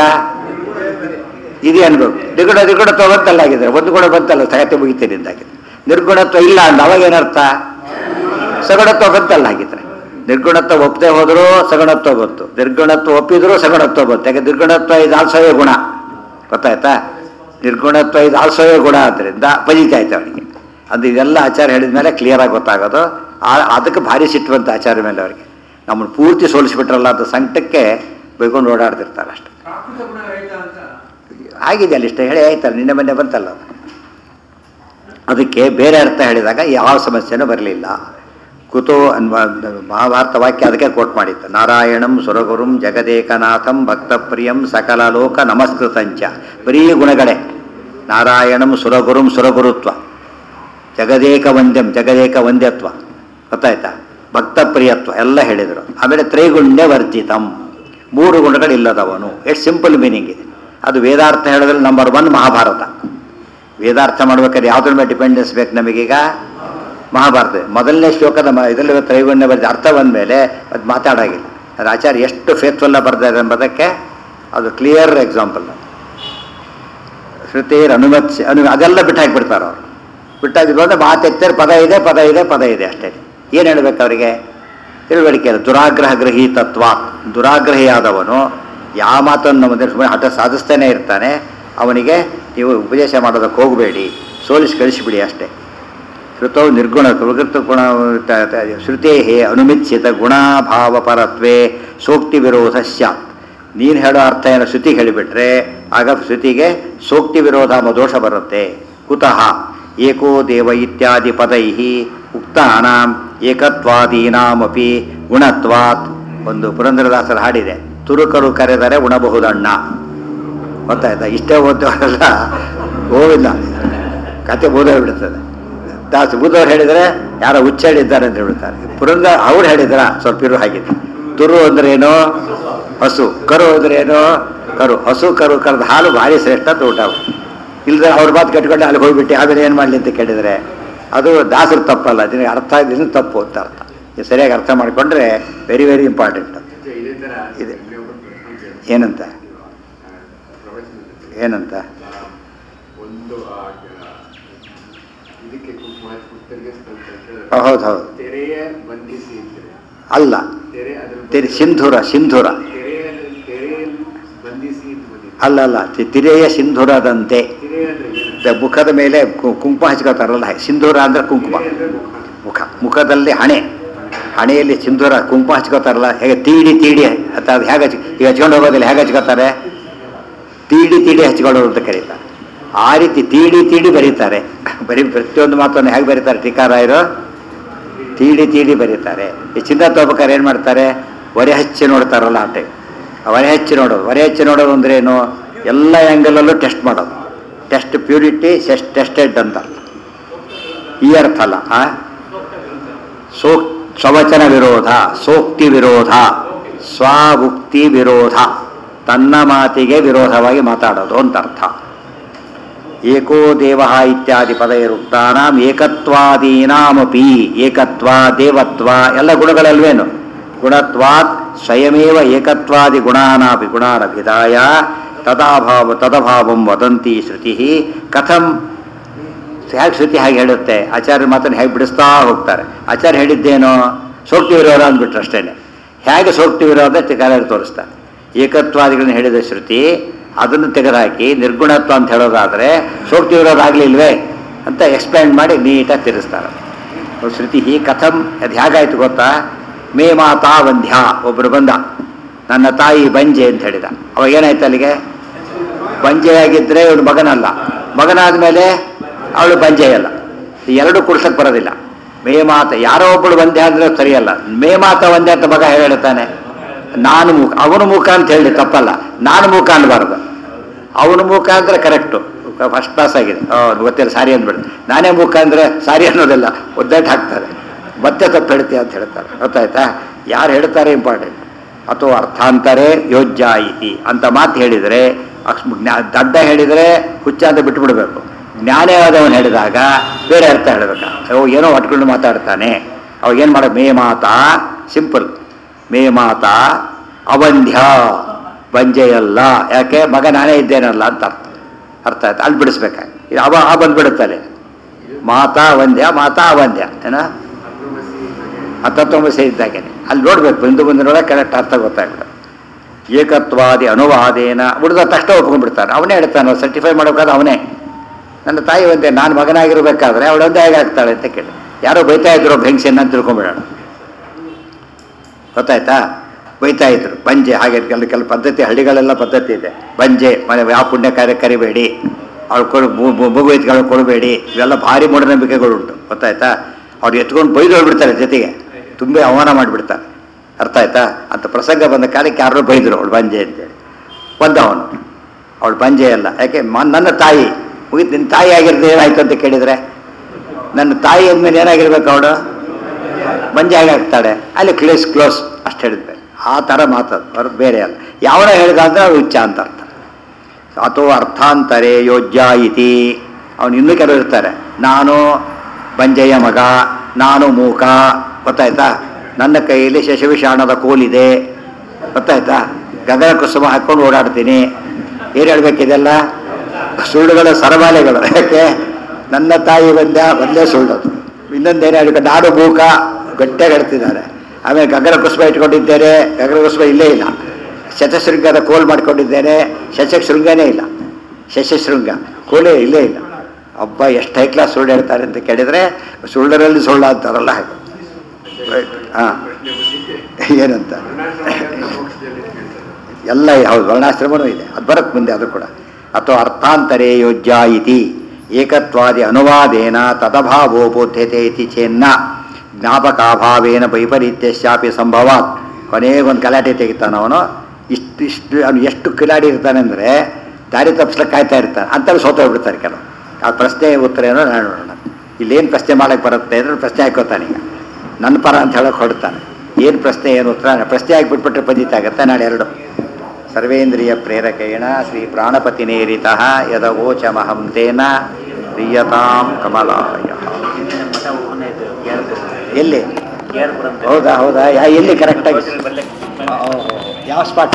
ಇದೆ ಅನ್ಬೇಕು ನಿರ್ಗುಣ ನಿರ್ಗುಣತ್ವ ಬಂತಲ್ಲ ಆಗಿದ್ರೆ ಒಂದು ಗುಣ ಬಂತಲ್ಲ ಸಗತಿ ಮುಗಿತೀನಿ ಅಂದಾಗಿದೆ ನಿರ್ಗುಣತ್ವ ಇಲ್ಲ ಅಂದ ಅವಾಗ ಏನರ್ಥ ಸಗುಣತ್ವ ಬಂತಲ್ಲ ಹಾಗಿದ್ರೆ ನಿರ್ಗುಣತ್ವ ಒಪ್ಪದೆ ಹೋದರೂ ಸಗುಣತ್ವ ಬಂತು ನಿರ್ಗುಣತ್ವ ಒಪ್ಪಿದ್ರು ಸಗುಣತ್ವ ಬಂತು ಯಾಕೆ ನಿರ್ಗುಣತ್ವ ಇದು ಆಲ್ಸವೇ ಗುಣ ಗೊತ್ತಾಯ್ತಾ ನಿರ್ಗುಣತ್ವ ಇದು ಆಲ್ಸವೇ ಗುಣ ಆದ್ದರಿಂದ ಬಜಿತಾಯ್ತು ಅವನಿಗೆ ಅದು ಇದೆಲ್ಲ ಆಚಾರ ಹೇಳಿದ ಮೇಲೆ ಕ್ಲಿಯರಾಗಿ ಗೊತ್ತಾಗೋದು ಆ- ಅದಕ್ಕೆ ಭಾರಿ ಸಿಟ್ಟುವಂತ ಆಚಾರ ಮೇಲೆ ಅವರಿಗೆ ನಮ್ಮನ್ನು ಪೂರ್ತಿ ಸೋಲಿಸ್ಬಿಟ್ರಲ್ಲ ಅಂತ ಸಂಕಟಕ್ಕೆ ಬೈಕೊಂಡು ಓಡಾಡ್ತಿರ್ತಾರೆ ಅಷ್ಟೆ ಪ್ರಾಕೃತ ಗುಣ ರಹಿತ ಅಂತ ಆಗಿದೆ ಅಲ್ಲಿ ಇಷ್ಟ ಹೇಳಿ ಆಯ್ತಲ್ಲ ನಿನ್ನೆ ಮೊನ್ನೆ ಬಂತಲ್ಲ ಅದು. ಅದಕ್ಕೆ ಬೇರೆ ಅರ್ಥ ಹೇಳಿದಾಗ ಯಾವ ಸಮಸ್ಯೆನೂ ಬರಲಿಲ್ಲ ಕುತೋ ಅನ್ವ ಮಹಾಭಾರತ ವಾಕ್ಯ ಅದಕ್ಕೆ ಕೋಟ್ ಮಾಡಿತ್ತು ನಾರಾಯಣಂ ಸುರಗುರುಂ ಜಗದೇಕನಾಥಂ ಭಕ್ತಪ್ರಿಯಂ ಸಕಲ ಲೋಕ ನಮಸ್ಕೃತಂಚ ಬರೀ ಗುಣಗಳೇ ನಾರಾಯಣಂ ಸುರಗುರುಂ ಸುರಗುರುತ್ವ ಜಗದೇಕ ವಂದ್ಯಂ ಜಗದೇಕ ವಂದ್ಯತ್ವ ಗೊತ್ತಾಯ್ತಾ ಭಕ್ತಪ್ರಿಯತ್ವ ಎಲ್ಲ ಹೇಳಿದರು ಆಮೇಲೆ ತ್ರೈಗುಣ್ಯ ವರ್ಜಿತಂ ಮೂರು ಗುಣಗಳಿಲ್ಲದವನು ಎಷ್ಟು ಸಿಂಪಲ್ ಮೀನಿಂಗ್ ಇದೆ ಅದು ವೇದಾರ್ಥ ಹೇಳಿದ್ರೆ ನಂಬರ್ ಒನ್ ಮಹಾಭಾರತ ವೇದಾರ್ಥ ಮಾಡ್ಬೇಕಾದ್ರೆ ಯಾವುದ್ರ ಮೇಲೆ ಡಿಪೆಂಡೆನ್ಸ್ ಬೇಕು ನಮಗೀಗ ಮಹಾಭಾರತ ಮೊದಲನೇ ಶ್ಲೋಕದ ಮ ಇದರಲ್ಲಿ ತ್ರೈಗುಣ್ಯ ಬರೆದ ಅರ್ಥ ಬಂದ ಮೇಲೆ ಅದು ಮಾತಾಡಾಗಿಲ್ಲ ಅದು ಆಚಾರ್ಯ ಎಷ್ಟು ಫೇತ್ಫುಲ್ಲ ಬರ್ತಾರೆ ಎಂಬುದಕ್ಕೆ ಅದು ಕ್ಲಿಯರ್ ಎಕ್ಸಾಂಪಲ್ ಶ್ರುತಿರ್ ಅನುಮತಿ ಅನು ಅದೆಲ್ಲ ಬಿಟ್ಟು ಹಾಕಿಬಿಡ್ತಾರೆ ಅವರು ಬಿಟ್ಟಾಗಿದ್ದು ಅಂದರೆ ಮಾತೆತ್ತರ್ ಪದ ಇದೆ ಪದ ಇದೆ ಪದ ಇದೆ ಅಷ್ಟೇ ಏನು ಹೇಳಬೇಕು ಅವರಿಗೆ ತಿಳುವಳಿಕೆ ಇಲ್ಲ ದುರಾಗ್ರಹ ಗ್ರಹೀತತ್ವ ದುರಾಗ್ರಹಿಯಾದವನು ಯಾವ ಮಾತನ್ನು ನಮ್ಮ ಸುಮ್ಮನೆ ಹಠ ಸಾಧಿಸ್ತಾನೆ ಇರ್ತಾನೆ ಅವನಿಗೆ ನೀವು ಉಪದೇಶ ಮಾಡೋದಕ್ಕೆ ಹೋಗಬೇಡಿ ಸೋಲಿಸಿ ಕಳಿಸಿಬಿಡಿ ಅಷ್ಟೇ ಶ್ರುತೌ ನಿರ್ಗುಣ ಪ್ರಕೃತ ಗುಣ ಶ್ರುತೇ ಅನುಮಿತ್ಸಿತ ಗುಣಾಭಾವಪರತ್ವೇ ಸೋಕ್ತಿ ವಿರೋಧ ಸ್ಯಾತ್ ನೀನು ಹೇಳೋ ಅರ್ಥ ಏನು ಶ್ರುತಿ ಹೇಳಿಬಿಟ್ರೆ ಆಗ ಶ್ರುತಿಗೆ ಸೋಕ್ತಿ ವಿರೋಧ ಎಂಬ ದೋಷ ಬರುತ್ತೆ ಕುತಃ ಏಕೋ ದೇವ ಇತ್ಯಾದಿ ಪದೈ ಉಕ್ತಾನಾಂ ಏಕತ್ವಾದೀನಾಮಪಿ ಗುಣತ್ವಾತ್ ಒಂದು ಪುರಂದರದಾಸರ ಹಾಡಿದೆ ತುರುಕರು ಕರೆದರೆ ಉಣಬಹುದಣ್ಣ ಗೊತ್ತಾಯ್ತಾ ಇಷ್ಟೇ ಓದೋರೆಲ್ಲ ಗೋವಿಂದ ಕತೆ ಬೋಧೋಗ್ಬಿಡ್ತದೆ ದಾಸ ಬುದ್ಧವ್ರು ಹೇಳಿದರೆ ಯಾರೋ ಹುಚ್ಚ ಹೇಳಿದ್ದಾರೆ ಅಂತ ಹೇಳ್ತಾರೆ ಪುರಂದ ಅವ್ರು ಹೇಳಿದ್ರ ಸ್ವಲ್ಪ ಇರು ಹಾಗಿತ್ತು ತುರು ಅಂದ್ರೆ ಏನು ಹಸು ಕರು ಅಂದ್ರೆ ಏನು ಕರು ಹಸು ಕರು ಕರೆದ ಹಾಲು ಭಾರಿ ಶ್ರೇಷ್ಠ ಅಂತ ಊಟ ಇಲ್ಲದ್ರೆ ಅವ್ರ ಮಾತು ಕಟ್ಕೊಂಡು ಅಲ್ಲಿ ಹೋಗ್ಬಿಟ್ಟು ಆಮೇಲೆ ಏನು ಮಾಡಲಿ ಅಂತ ಕೇಳಿದರೆ ಅದು ದಾಸರು ತಪ್ಪಲ್ಲ ಅದನ್ನ ಅರ್ಥ ಇದನ್ನು ತಪ್ಪು ಅಂತ ಅರ್ಥ ಇದು ಸರಿಯಾಗಿ ಅರ್ಥ ಮಾಡಿಕೊಂಡ್ರೆ ವೆರಿ ವೆರಿ ಇಂಪಾರ್ಟೆಂಟ್ ಮತ್ತೆ ಇದೇ ತರ ಇದೆ. ಇಲ್ಲಿ ಒಬ್ಬ ಪ್ರಶ್ನೆ ಕೇಳ್ತಾರೆ. ಏನಂತ ಆ, ಪ್ರವಚನದಲ್ಲಿ ಏನಂತ ಆ, ಒಂದು ಆ, ಇದಕ್ಕೆ ಕುಂಕುಮ ಉತ್ತರಿಗೆ ಆ, ಹೌದು ಹೌದು ತೆರೆಯ ಬಂಧಿಸಿ ಅಂತಾರೆ ಅಲ್ಲ ತೆರೆ ಅದ್ರ ತೆರೆ ಸಿಂಧೂರ ಸಿಂಧೂರ ತೆರೆಯಲ್ಲಿ ತೆರೆಯಲ್ಲಿ ಬಂಧಿಸಿ ಅಂತ ಬಂದಿದೆ ಅಲ್ಲ ಅಲ್ಲ ತಿ- ತಿರೆಯ ಸಿಂಧೂರದಂತೆ ತೆರೆ ಅಂದ್ರೆ ಏನು ದ- ಮುಖದ ಮೇಲೆ ಕು- ಕುಂಕುಮ ಹಚ್ಕೋತಾರಲ್ಲ ಸಿಂಧೂರ ಅಂದ್ರೆ ಕುಂಕುಮ ತೆರೆ ಅಂದ್ರೆ ಮುಖ ಮುಖ ಮುಖದಲ್ಲಿ ಹಣೆ ಹಣೆಯಲ್ಲಿ ಸಿಂಧೂರ ಕುಂಕುಮ ಹಚ್ಕೋತಾರಲ್ಲ ಹೇಗೆ ತೀಡಿ ತೀಡಿ ಅಥವಾ ಅದು ಹೇಗೆ ಹಚ್ಚಿ ಈಗ ಹಚ್ಕೊಂಡು ಹೋಗೋದಿಲ್ಲ ಹೇಗೆ ಹಚ್ಕೋತಾರೆ ತೀಡಿ ತೀಡಿ ಹಚ್ಕೊಳ್ಳೋದು ಅಂತ ಕರೀತಾರೆ ಆ ರೀತಿ ತೀಡಿ ತೀಡಿ ಬರೀತಾರೆ ಬರೀ ಪ್ರತಿಯೊಂದು ಮಾತನ್ನು ಹೇಗೆ ಬರೀತಾರೆ ಟೀಕಾರಾಯರು ತೀಡಿ ತೀಡಿ ಬರೀತಾರೆ ಈ ಚಿನ್ನ ತಗೋಬೇಕಾದ್ರೆ ಏನು ಮಾಡ್ತಾರೆ ಒರೆ ಹಚ್ಚಿ ನೋಡ್ತಾರಲ್ಲ ಆ ಟೈಪ್ ಆ ಒರೆ ಹಚ್ಚಿ ನೋಡೋದು ಒರೆ ಹಚ್ಚಿ ನೋಡೋದು ಅಂದ್ರೆ ಏನು ಎಲ್ಲ ಆ್ಯಂಗಲಲ್ಲೂ ಟೆಸ್ಟ್ ಮಾಡೋದು ಟೆಸ್ಟ್ ಪ್ಯೂರಿಟಿ ಟೆಸ್ಟೆಡ್ ಅಂತ ಅರ್ಥ. ಈ ಅರ್ಥ ಅಲ್ಲ ಆ ಸೋಕ್ ಸ್ವವಚನ ವಿರೋಧ ಸೋಕ್ತಿ ವಿರೋಧ ಸ್ವಾಭುಕ್ತಿ ವಿರೋಧ ತನ್ನ ಮಾತಿಗೆ ವಿರೋಧವಾಗಿ ಮಾತಾಡೋದು ಅಂತ ಅರ್ಥ ಏಕೋ ದೇವ ಇತ್ಯಾದಿ ಪದೈರುಕ್ತಾನಾಂ ಏಕತ್ವಾದೀನಾಮಪಿ ಏಕತ್ವ ದೇವತ್ವ ಎಲ್ಲ ಗುಣಗಳಲ್ವೇನು ಗುಣತ್ವಾತ್ ಸ್ವಯಮೇವ ಏಕತ್ವಾದಿ ಗುಣಾನಾಪಿ ಗುಣಾನಭಿದಾಯ ತದಾಭಾವ ತದಭಾವಂ ವದಂತಿ ಶ್ರುತಿ ಕಥಂ ಹೇಗೆ ಶ್ರುತಿ ಹಾಗೆ ಹೇಳುತ್ತೆ ಆಚಾರ್ಯ ಮಾತನ್ನು ಹೇಗೆ ಬಿಡಿಸ್ತಾ ಹೋಗ್ತಾರೆ ಆಚಾರ್ಯ ಹೇಳಿದ್ದೇನೋ ಸೋಕ್ತಿ ವಿರೋಧ ಅಂದ್ಬಿಟ್ರು ಅಷ್ಟೇನೆ ಹೇಗೆ ಸೋಕ್ತಿ ವಿರೋಧ ತಿಗಾರರು ತೋರಿಸ್ತಾರೆ ಏಕತ್ವಾದಿಗಳನ್ನ ಹೇಳಿದ ಶ್ರುತಿ ಅದನ್ನು ತೆಗೆದುಹಾಕಿ ನಿರ್ಗುಣತ್ವ ಅಂತ ಹೇಳೋದಾದರೆ ಸೋಕ್ತಿ ವಿರೋಧ ಆಗಲಿಲ್ವೇ ಅಂತ ಎಕ್ಸ್ಪ್ಲೈನ್ ಮಾಡಿ ನೀಟಾಗಿ ತಿರ್ಸ್ತಾರೆ ಶ್ರುತಿ ಕಥಂ ಅದು ಹೇಗಾಯ್ತು ಗೊತ್ತಾ ಮೇ ಮಾತಾ ವಂದ್ಯ ಒಬ್ಬರು ಬಂದ ನನ್ನ ತಾಯಿ ಬಂಜೆ ಅಂತ ಹೇಳಿದ ಅವಾಗ ಏನಾಯ್ತು ಅಲ್ಲಿಗೆ ಬಂಜೆಯಾಗಿದ್ದರೆ ಇವನು ಮಗನಲ್ಲ ಮಗನಾದ ಮೇಲೆ ಅವಳು ಬಂಜೆಯಲ್ಲ ಈ ಎರಡು ಕುಡ್ಸಕ್ಕೆ ಬರೋದಿಲ್ಲ ಮೇಮಾತ ಯಾರೋ ಒಬ್ಬಳು ಒಂದೇ ಅಂದ್ರೆ ಸರಿಯಲ್ಲ ಮೇಮಾತ ಒಂದೇ ಅಂತ ಮಗ ಹೇಳ್ತಾನೆ ನಾನು ಮುಖ ಅವನು ಮುಖ ಅಂತ ಹೇಳಿ ತಪ್ಪಲ್ಲ ನಾನು ಮುಖ ಅನ್ಬಾರ್ದು ಅವನ ಮುಖ ಅಂದ್ರೆ ಕರೆಕ್ಟು ಫಸ್ಟ್ ಕ್ಲಾಸ್ ಆಗಿದೆ ಅವ್ರು ಗೊತ್ತಿಲ್ಲ ಸಾರಿ ಅಂದ್ಬಿಡು ನಾನೇ ಮುಖ ಅಂದ್ರೆ ಸಾರಿ ಅನ್ನೋದಿಲ್ಲ ಒದ್ದಾಟ ಹಾಕ್ತಾರೆ ಮತ್ತೆ ತಪ್ಪು ಹೇಳ್ತೀಯ ಅಂತ ಹೇಳ್ತಾರೆ ಗೊತ್ತಾಯ್ತಾ ಯಾರು ಹೇಳ್ತಾರೆ ಇಂಪಾರ್ಟೆಂಟ್ ಅಥವಾ ಅರ್ಥಾಂತರೇ ಯೋಜ್ಯ ಇತಿ ಅಂತ ಮಾತು ಹೇಳಿದರೆ ಅಕ್ಸ್- ಜ್ಞಾ- ದಡ್ಡ ಹೇಳಿದರೆ ಹುಚ್ಚ ಅಂತ ಬಿಟ್ಬಿಡ್ಬೇಕು ಜ್ಞಾನವಾದವನು ಹೇಳಿದಾಗ ಬೇರೆ ಅರ್ಥ ಹೇಳ್ಬೇಕಾ ಅವು ಏನೋ ಒಟ್ಕೊಂಡು ಮಾತಾಡ್ತಾನೆ ಅವಾಗ ಏನು ಮಾಡೋ ಮೇ ಮಾತಾ ಸಿಂಪಲ್ ಮೇ ಮಾತಾ ಅವಂಧ್ಯ ಬಂಜೆಯಲ್ಲ ಯಾಕೆ ಮಗ ನಾನೇ ಇದ್ದೇನಲ್ಲ ಅಂತ ಅರ್ಥ ಅರ್ಥ ಆಯ್ತು ಅಲ್ಲಿ ಬಿಡಿಸ್ಬೇಕಾಗಿ ಇದು ಅವ ಆ ಬಂದ್ಬಿಡುತ್ತಲ್ಲಿ ಮಾತಾ ವಂದ್ಯ ಮಾತಾ ಅವಂದ್ಯ ಏನ ಹತ್ತೊಂಬತ್ತು ಇದ್ದಾಗೇನೆ ಅಲ್ಲಿ ನೋಡ್ಬೇಕು ಬಿಂದು ಬಂದು ನೋಡೋಕೆ ಕರೆಕ್ಟ್ ಅರ್ಥ ಗೊತ್ತಾಗ್ಬಿಡುತ್ತೆ ಏಕತ್ವಾದಿ ಅನುವಾದೇನ ಉಳಿದ ತಕ್ಷಣ ಒಪ್ಕೊಂಡ್ಬಿಡ್ತಾರೆ ಅವನೇ ಹೇಳ್ತಾನೆ ಸರ್ಟಿಫೈ ಮಾಡಬೇಕಾದ್ರೆ ಅವನೇ ನನ್ನ ತಾಯಿ ಒಂದೇ ನಾನು ಮಗನಾಗಿರ್ಬೇಕಾದ್ರೆ ಅವಳೊಂದೇ ಹೇಗೆ ಆಗ್ತಾಳೆ ಅಂತ ಕೇಳಿ ಯಾರೋ ಬೈತಾ ಇದ್ರು ಬೆಂಗ್ಸೆನ್ನ ಅಂತ ತಿಳ್ಕೊಂಬಿಡೋಣ ಗೊತ್ತಾಯ್ತಾ ಬೈತಾ ಇದ್ರು ಬಂಜೆ ಹಾಗೆ ಕೆಲ ಕೆಲ ಪದ್ಧತಿ ಹಳ್ಳಿಗಳೆಲ್ಲ ಪದ್ಧತಿ ಇದೆ ಬಂಜೆ ಮನೆ ಯಾವ ಪುಣ್ಯ ಕಾರ್ಯ ಕರಿಬೇಡಿ ಅವಳು ಕೊಡು ಮಗು ಎತ್ಗಳು ಕೊಡಬೇಡಿ ಇವೆಲ್ಲ ಭಾರಿ ಮೂಢನಂಬಿಕೆಗಳುಂಟು ಗೊತ್ತಾಯ್ತಾ ಅವ್ರು ಎತ್ಕೊಂಡು ಬೈದು ಹೋಗ್ಬಿಡ್ತಾರೆ ಜೊತೆಗೆ ತುಂಬ ಅವಮಾನ ಮಾಡಿಬಿಡ್ತಾರೆ ಅರ್ಥ ಆಯ್ತಾ ಅಂತ ಪ್ರಸಂಗ ಬಂದ ಕಾಲಕ್ಕೆ ಯಾರೋ ಬೈದರು ಅವಳು ಬಂಜೆ ಅಂತೇಳಿ ಬಂದ ಅವನು ಅವಳು ಬಂಜೆ ಅಲ್ಲ ಯಾಕೆ ಮ- ನನ್ನ ತಾಯಿ ಮುಗಿತು ನಿನ್ನ ತಾಯಿ ಆಗಿರೋದು ಏನಾಯ್ತು ಅಂತ ಕೇಳಿದರೆ ನನ್ನ ತಾಯಿ ಅಂದಮೇಲೆ ಏನಾಗಿರ್ಬೇಕು ಅವಳು ಮಂಜೆ ಆಗ್ತಾಳೆ ಅಲ್ಲಿ ಕ್ಲೇಸ್ ಕ್ಲೋಸ್ ಅಷ್ಟು ಹೇಳಿದ್ದೆ ಆ ಥರ ಮಾತದು ಅವ್ರು ಬೇರೆ ಅಲ್ಲ ಯಾವನ ಹೇಳಿದ ಅಂದರೆ ಅವ್ರು ಉಚ್ಚ ಅಂತ ಅರ್ಥ ಅಥೋ ಅರ್ಥಾಂತರೇ ಯೋಜ್ಯ ಇತಿ ಅವನು ಇನ್ನೂ ಕೆಲವರು ಇರ್ತಾರೆ ನಾನು ಬಂಜೆಯ ಮಗ ನಾನು ಮೂಕ ಗೊತ್ತಾಯ್ತಾ ನನ್ನ ಕೈಯಲ್ಲಿ ಶಶವಿಷಾಣದ ಕೋಲಿದೆ ಗೊತ್ತಾಯ್ತಾ ಗಗನ ಕುಸುಮ ಹಾಕ್ಕೊಂಡು ಓಡಾಡ್ತೀನಿ ಏನು ಹೇಳ್ಬೇಕಿದೆಲ್ಲ ಸುಳ್ಳುಗಳ ಸರಮಾಲೆಗಳು ಯಾಕೆ ನನ್ನ ತಾಯಿ ಬಂದ ಬಂದೇ ಸುಳ್ಳದು ಇನ್ನೊಂದೇನು ಹೇಳ್ಬೇಕು ನಾನು ಮೂಕ ಗಟ್ಟಿಯಾಗಿ ಹೇಳ್ತಿದ್ದಾರೆ ಆಮೇಲೆ ಗಗನ ಕುಸುಮ ಇಟ್ಕೊಂಡಿದ್ದೇನೆ ಗಗನ ಕುಸುಮ ಇಲ್ಲೇ ಇಲ್ಲ ಶತಶೃಂಗದ ಕೋಲ್ ಮಾಡ್ಕೊಂಡಿದ್ದೇನೆ ಶಶಶೃಂಗನೇ ಇಲ್ಲ ಶಶಶೃಂಗ ಕೋಲೇ ಇಲ್ಲೇ ಇಲ್ಲ ಒಬ್ಬ ಎಷ್ಟು ಹೈ ಕ್ಲಾಸ್ ಸುಳ್ಳು ಹೇಳ್ತಾರೆ ಅಂತ ಕೇಳಿದರೆ ಸುಳ್ಳರಲ್ಲಿ ಸುಳ್ಳು ಅಂತಾರಲ್ಲ ಹಾಗೆ ಹಾಂ ಪ್ರಶ್ನೆ ಬಂದಿದೆ ಏನಂತ ವರ್ಣಾಶ್ರಮ ಮೋಕ್ಷದಲ್ಲಿ ಕೇಳ್ತಾರೆ ಎಲ್ಲ ಹೌದು ವರ್ಣಾಶ್ರಮನೂ ಇದೆ ಅದು ಬರುತ್ತೆ ಮುಂದೆ ಅದು ಕೂಡ ಅಥವಾ ಅರ್ಥಾಂತರೇ ಯೋಜ್ಯ ಇತಿ ಏಕತ್ವಾದಿ ಅನುವಾದೇನ ತದಭಾವೋ ಬೋಧ್ಯತೆ ಇತಿ ಚೇನ್ನ ಜ್ಞಾಪಕಾಭಾವೇನ ವೈಪರೀತ್ಯಶ್ಚಾಪಿ ಸಂಭವಾತ್ ಕೊನೆಗೊಂದು ಗಲಾಟೆ ತೆಗಿತಾನೆ ಅವನು ಇಷ್ಟು ಇಷ್ಟು ಅವನು ಎಷ್ಟು ಕಿಲಾಡಿ ಇರ್ತಾನೆ ಅಂದರೆ ದಾರಿ ತಪ್ಪಿಸ್ಲಿಕ್ಕೆ ಕಾಯ್ತಾ ಇರ್ತಾನೆ ಅಂತಲ್ಲಿ ಸೋತೋಗ್ಬಿಡ್ತಾರೆ ಕೆಲವು ಆ ಪ್ರಶ್ನೆ ಉತ್ತರ ಏನೋ ನಾನು ನೋಡೋಣ ಇಲ್ಲೇನು ಪ್ರಶ್ನೆ ಮಾಡಕ್ಕೆ ಬರುತ್ತೆ ಅಂದ್ರೆ ಪ್ರಶ್ನೆ ಹಾಕೋತಾನೆ ಈಗ ನನ್ನ ಪರ ಅಂತ ಹೇಳಕ್ಕೆ ಹೊಡ್ತಾನೆ ಏನು ಪ್ರಶ್ನೆ ಏನು ಉತ್ತರ ಪ್ರಶ್ನೆ ಹಾಕಿಬಿಟ್ಬಿಟ್ರೆ ಪಂಜಿತ ಆಗುತ್ತೆ ನಾಳೆ ಎರಡು ಸರ್ವೇಂದ್ರಿಯ ಪ್ರೇರಕೇಣ ಶ್ರೀ ಪ್ರಾಣಪತಿನೇರಿತ ಯದವೋಚಮಹಂ ತೇನ ಪ್ರಿಯತಾಂ ಕಮಲಾಯ ಎಲ್ಲಿ ಹೌದಾ ಹೌದಾ ಯಾ- ಎಲ್ಲಿ ಕರೆಕ್ಟಾಗಿ ಯಾವ ಸ್ಪಾಟ್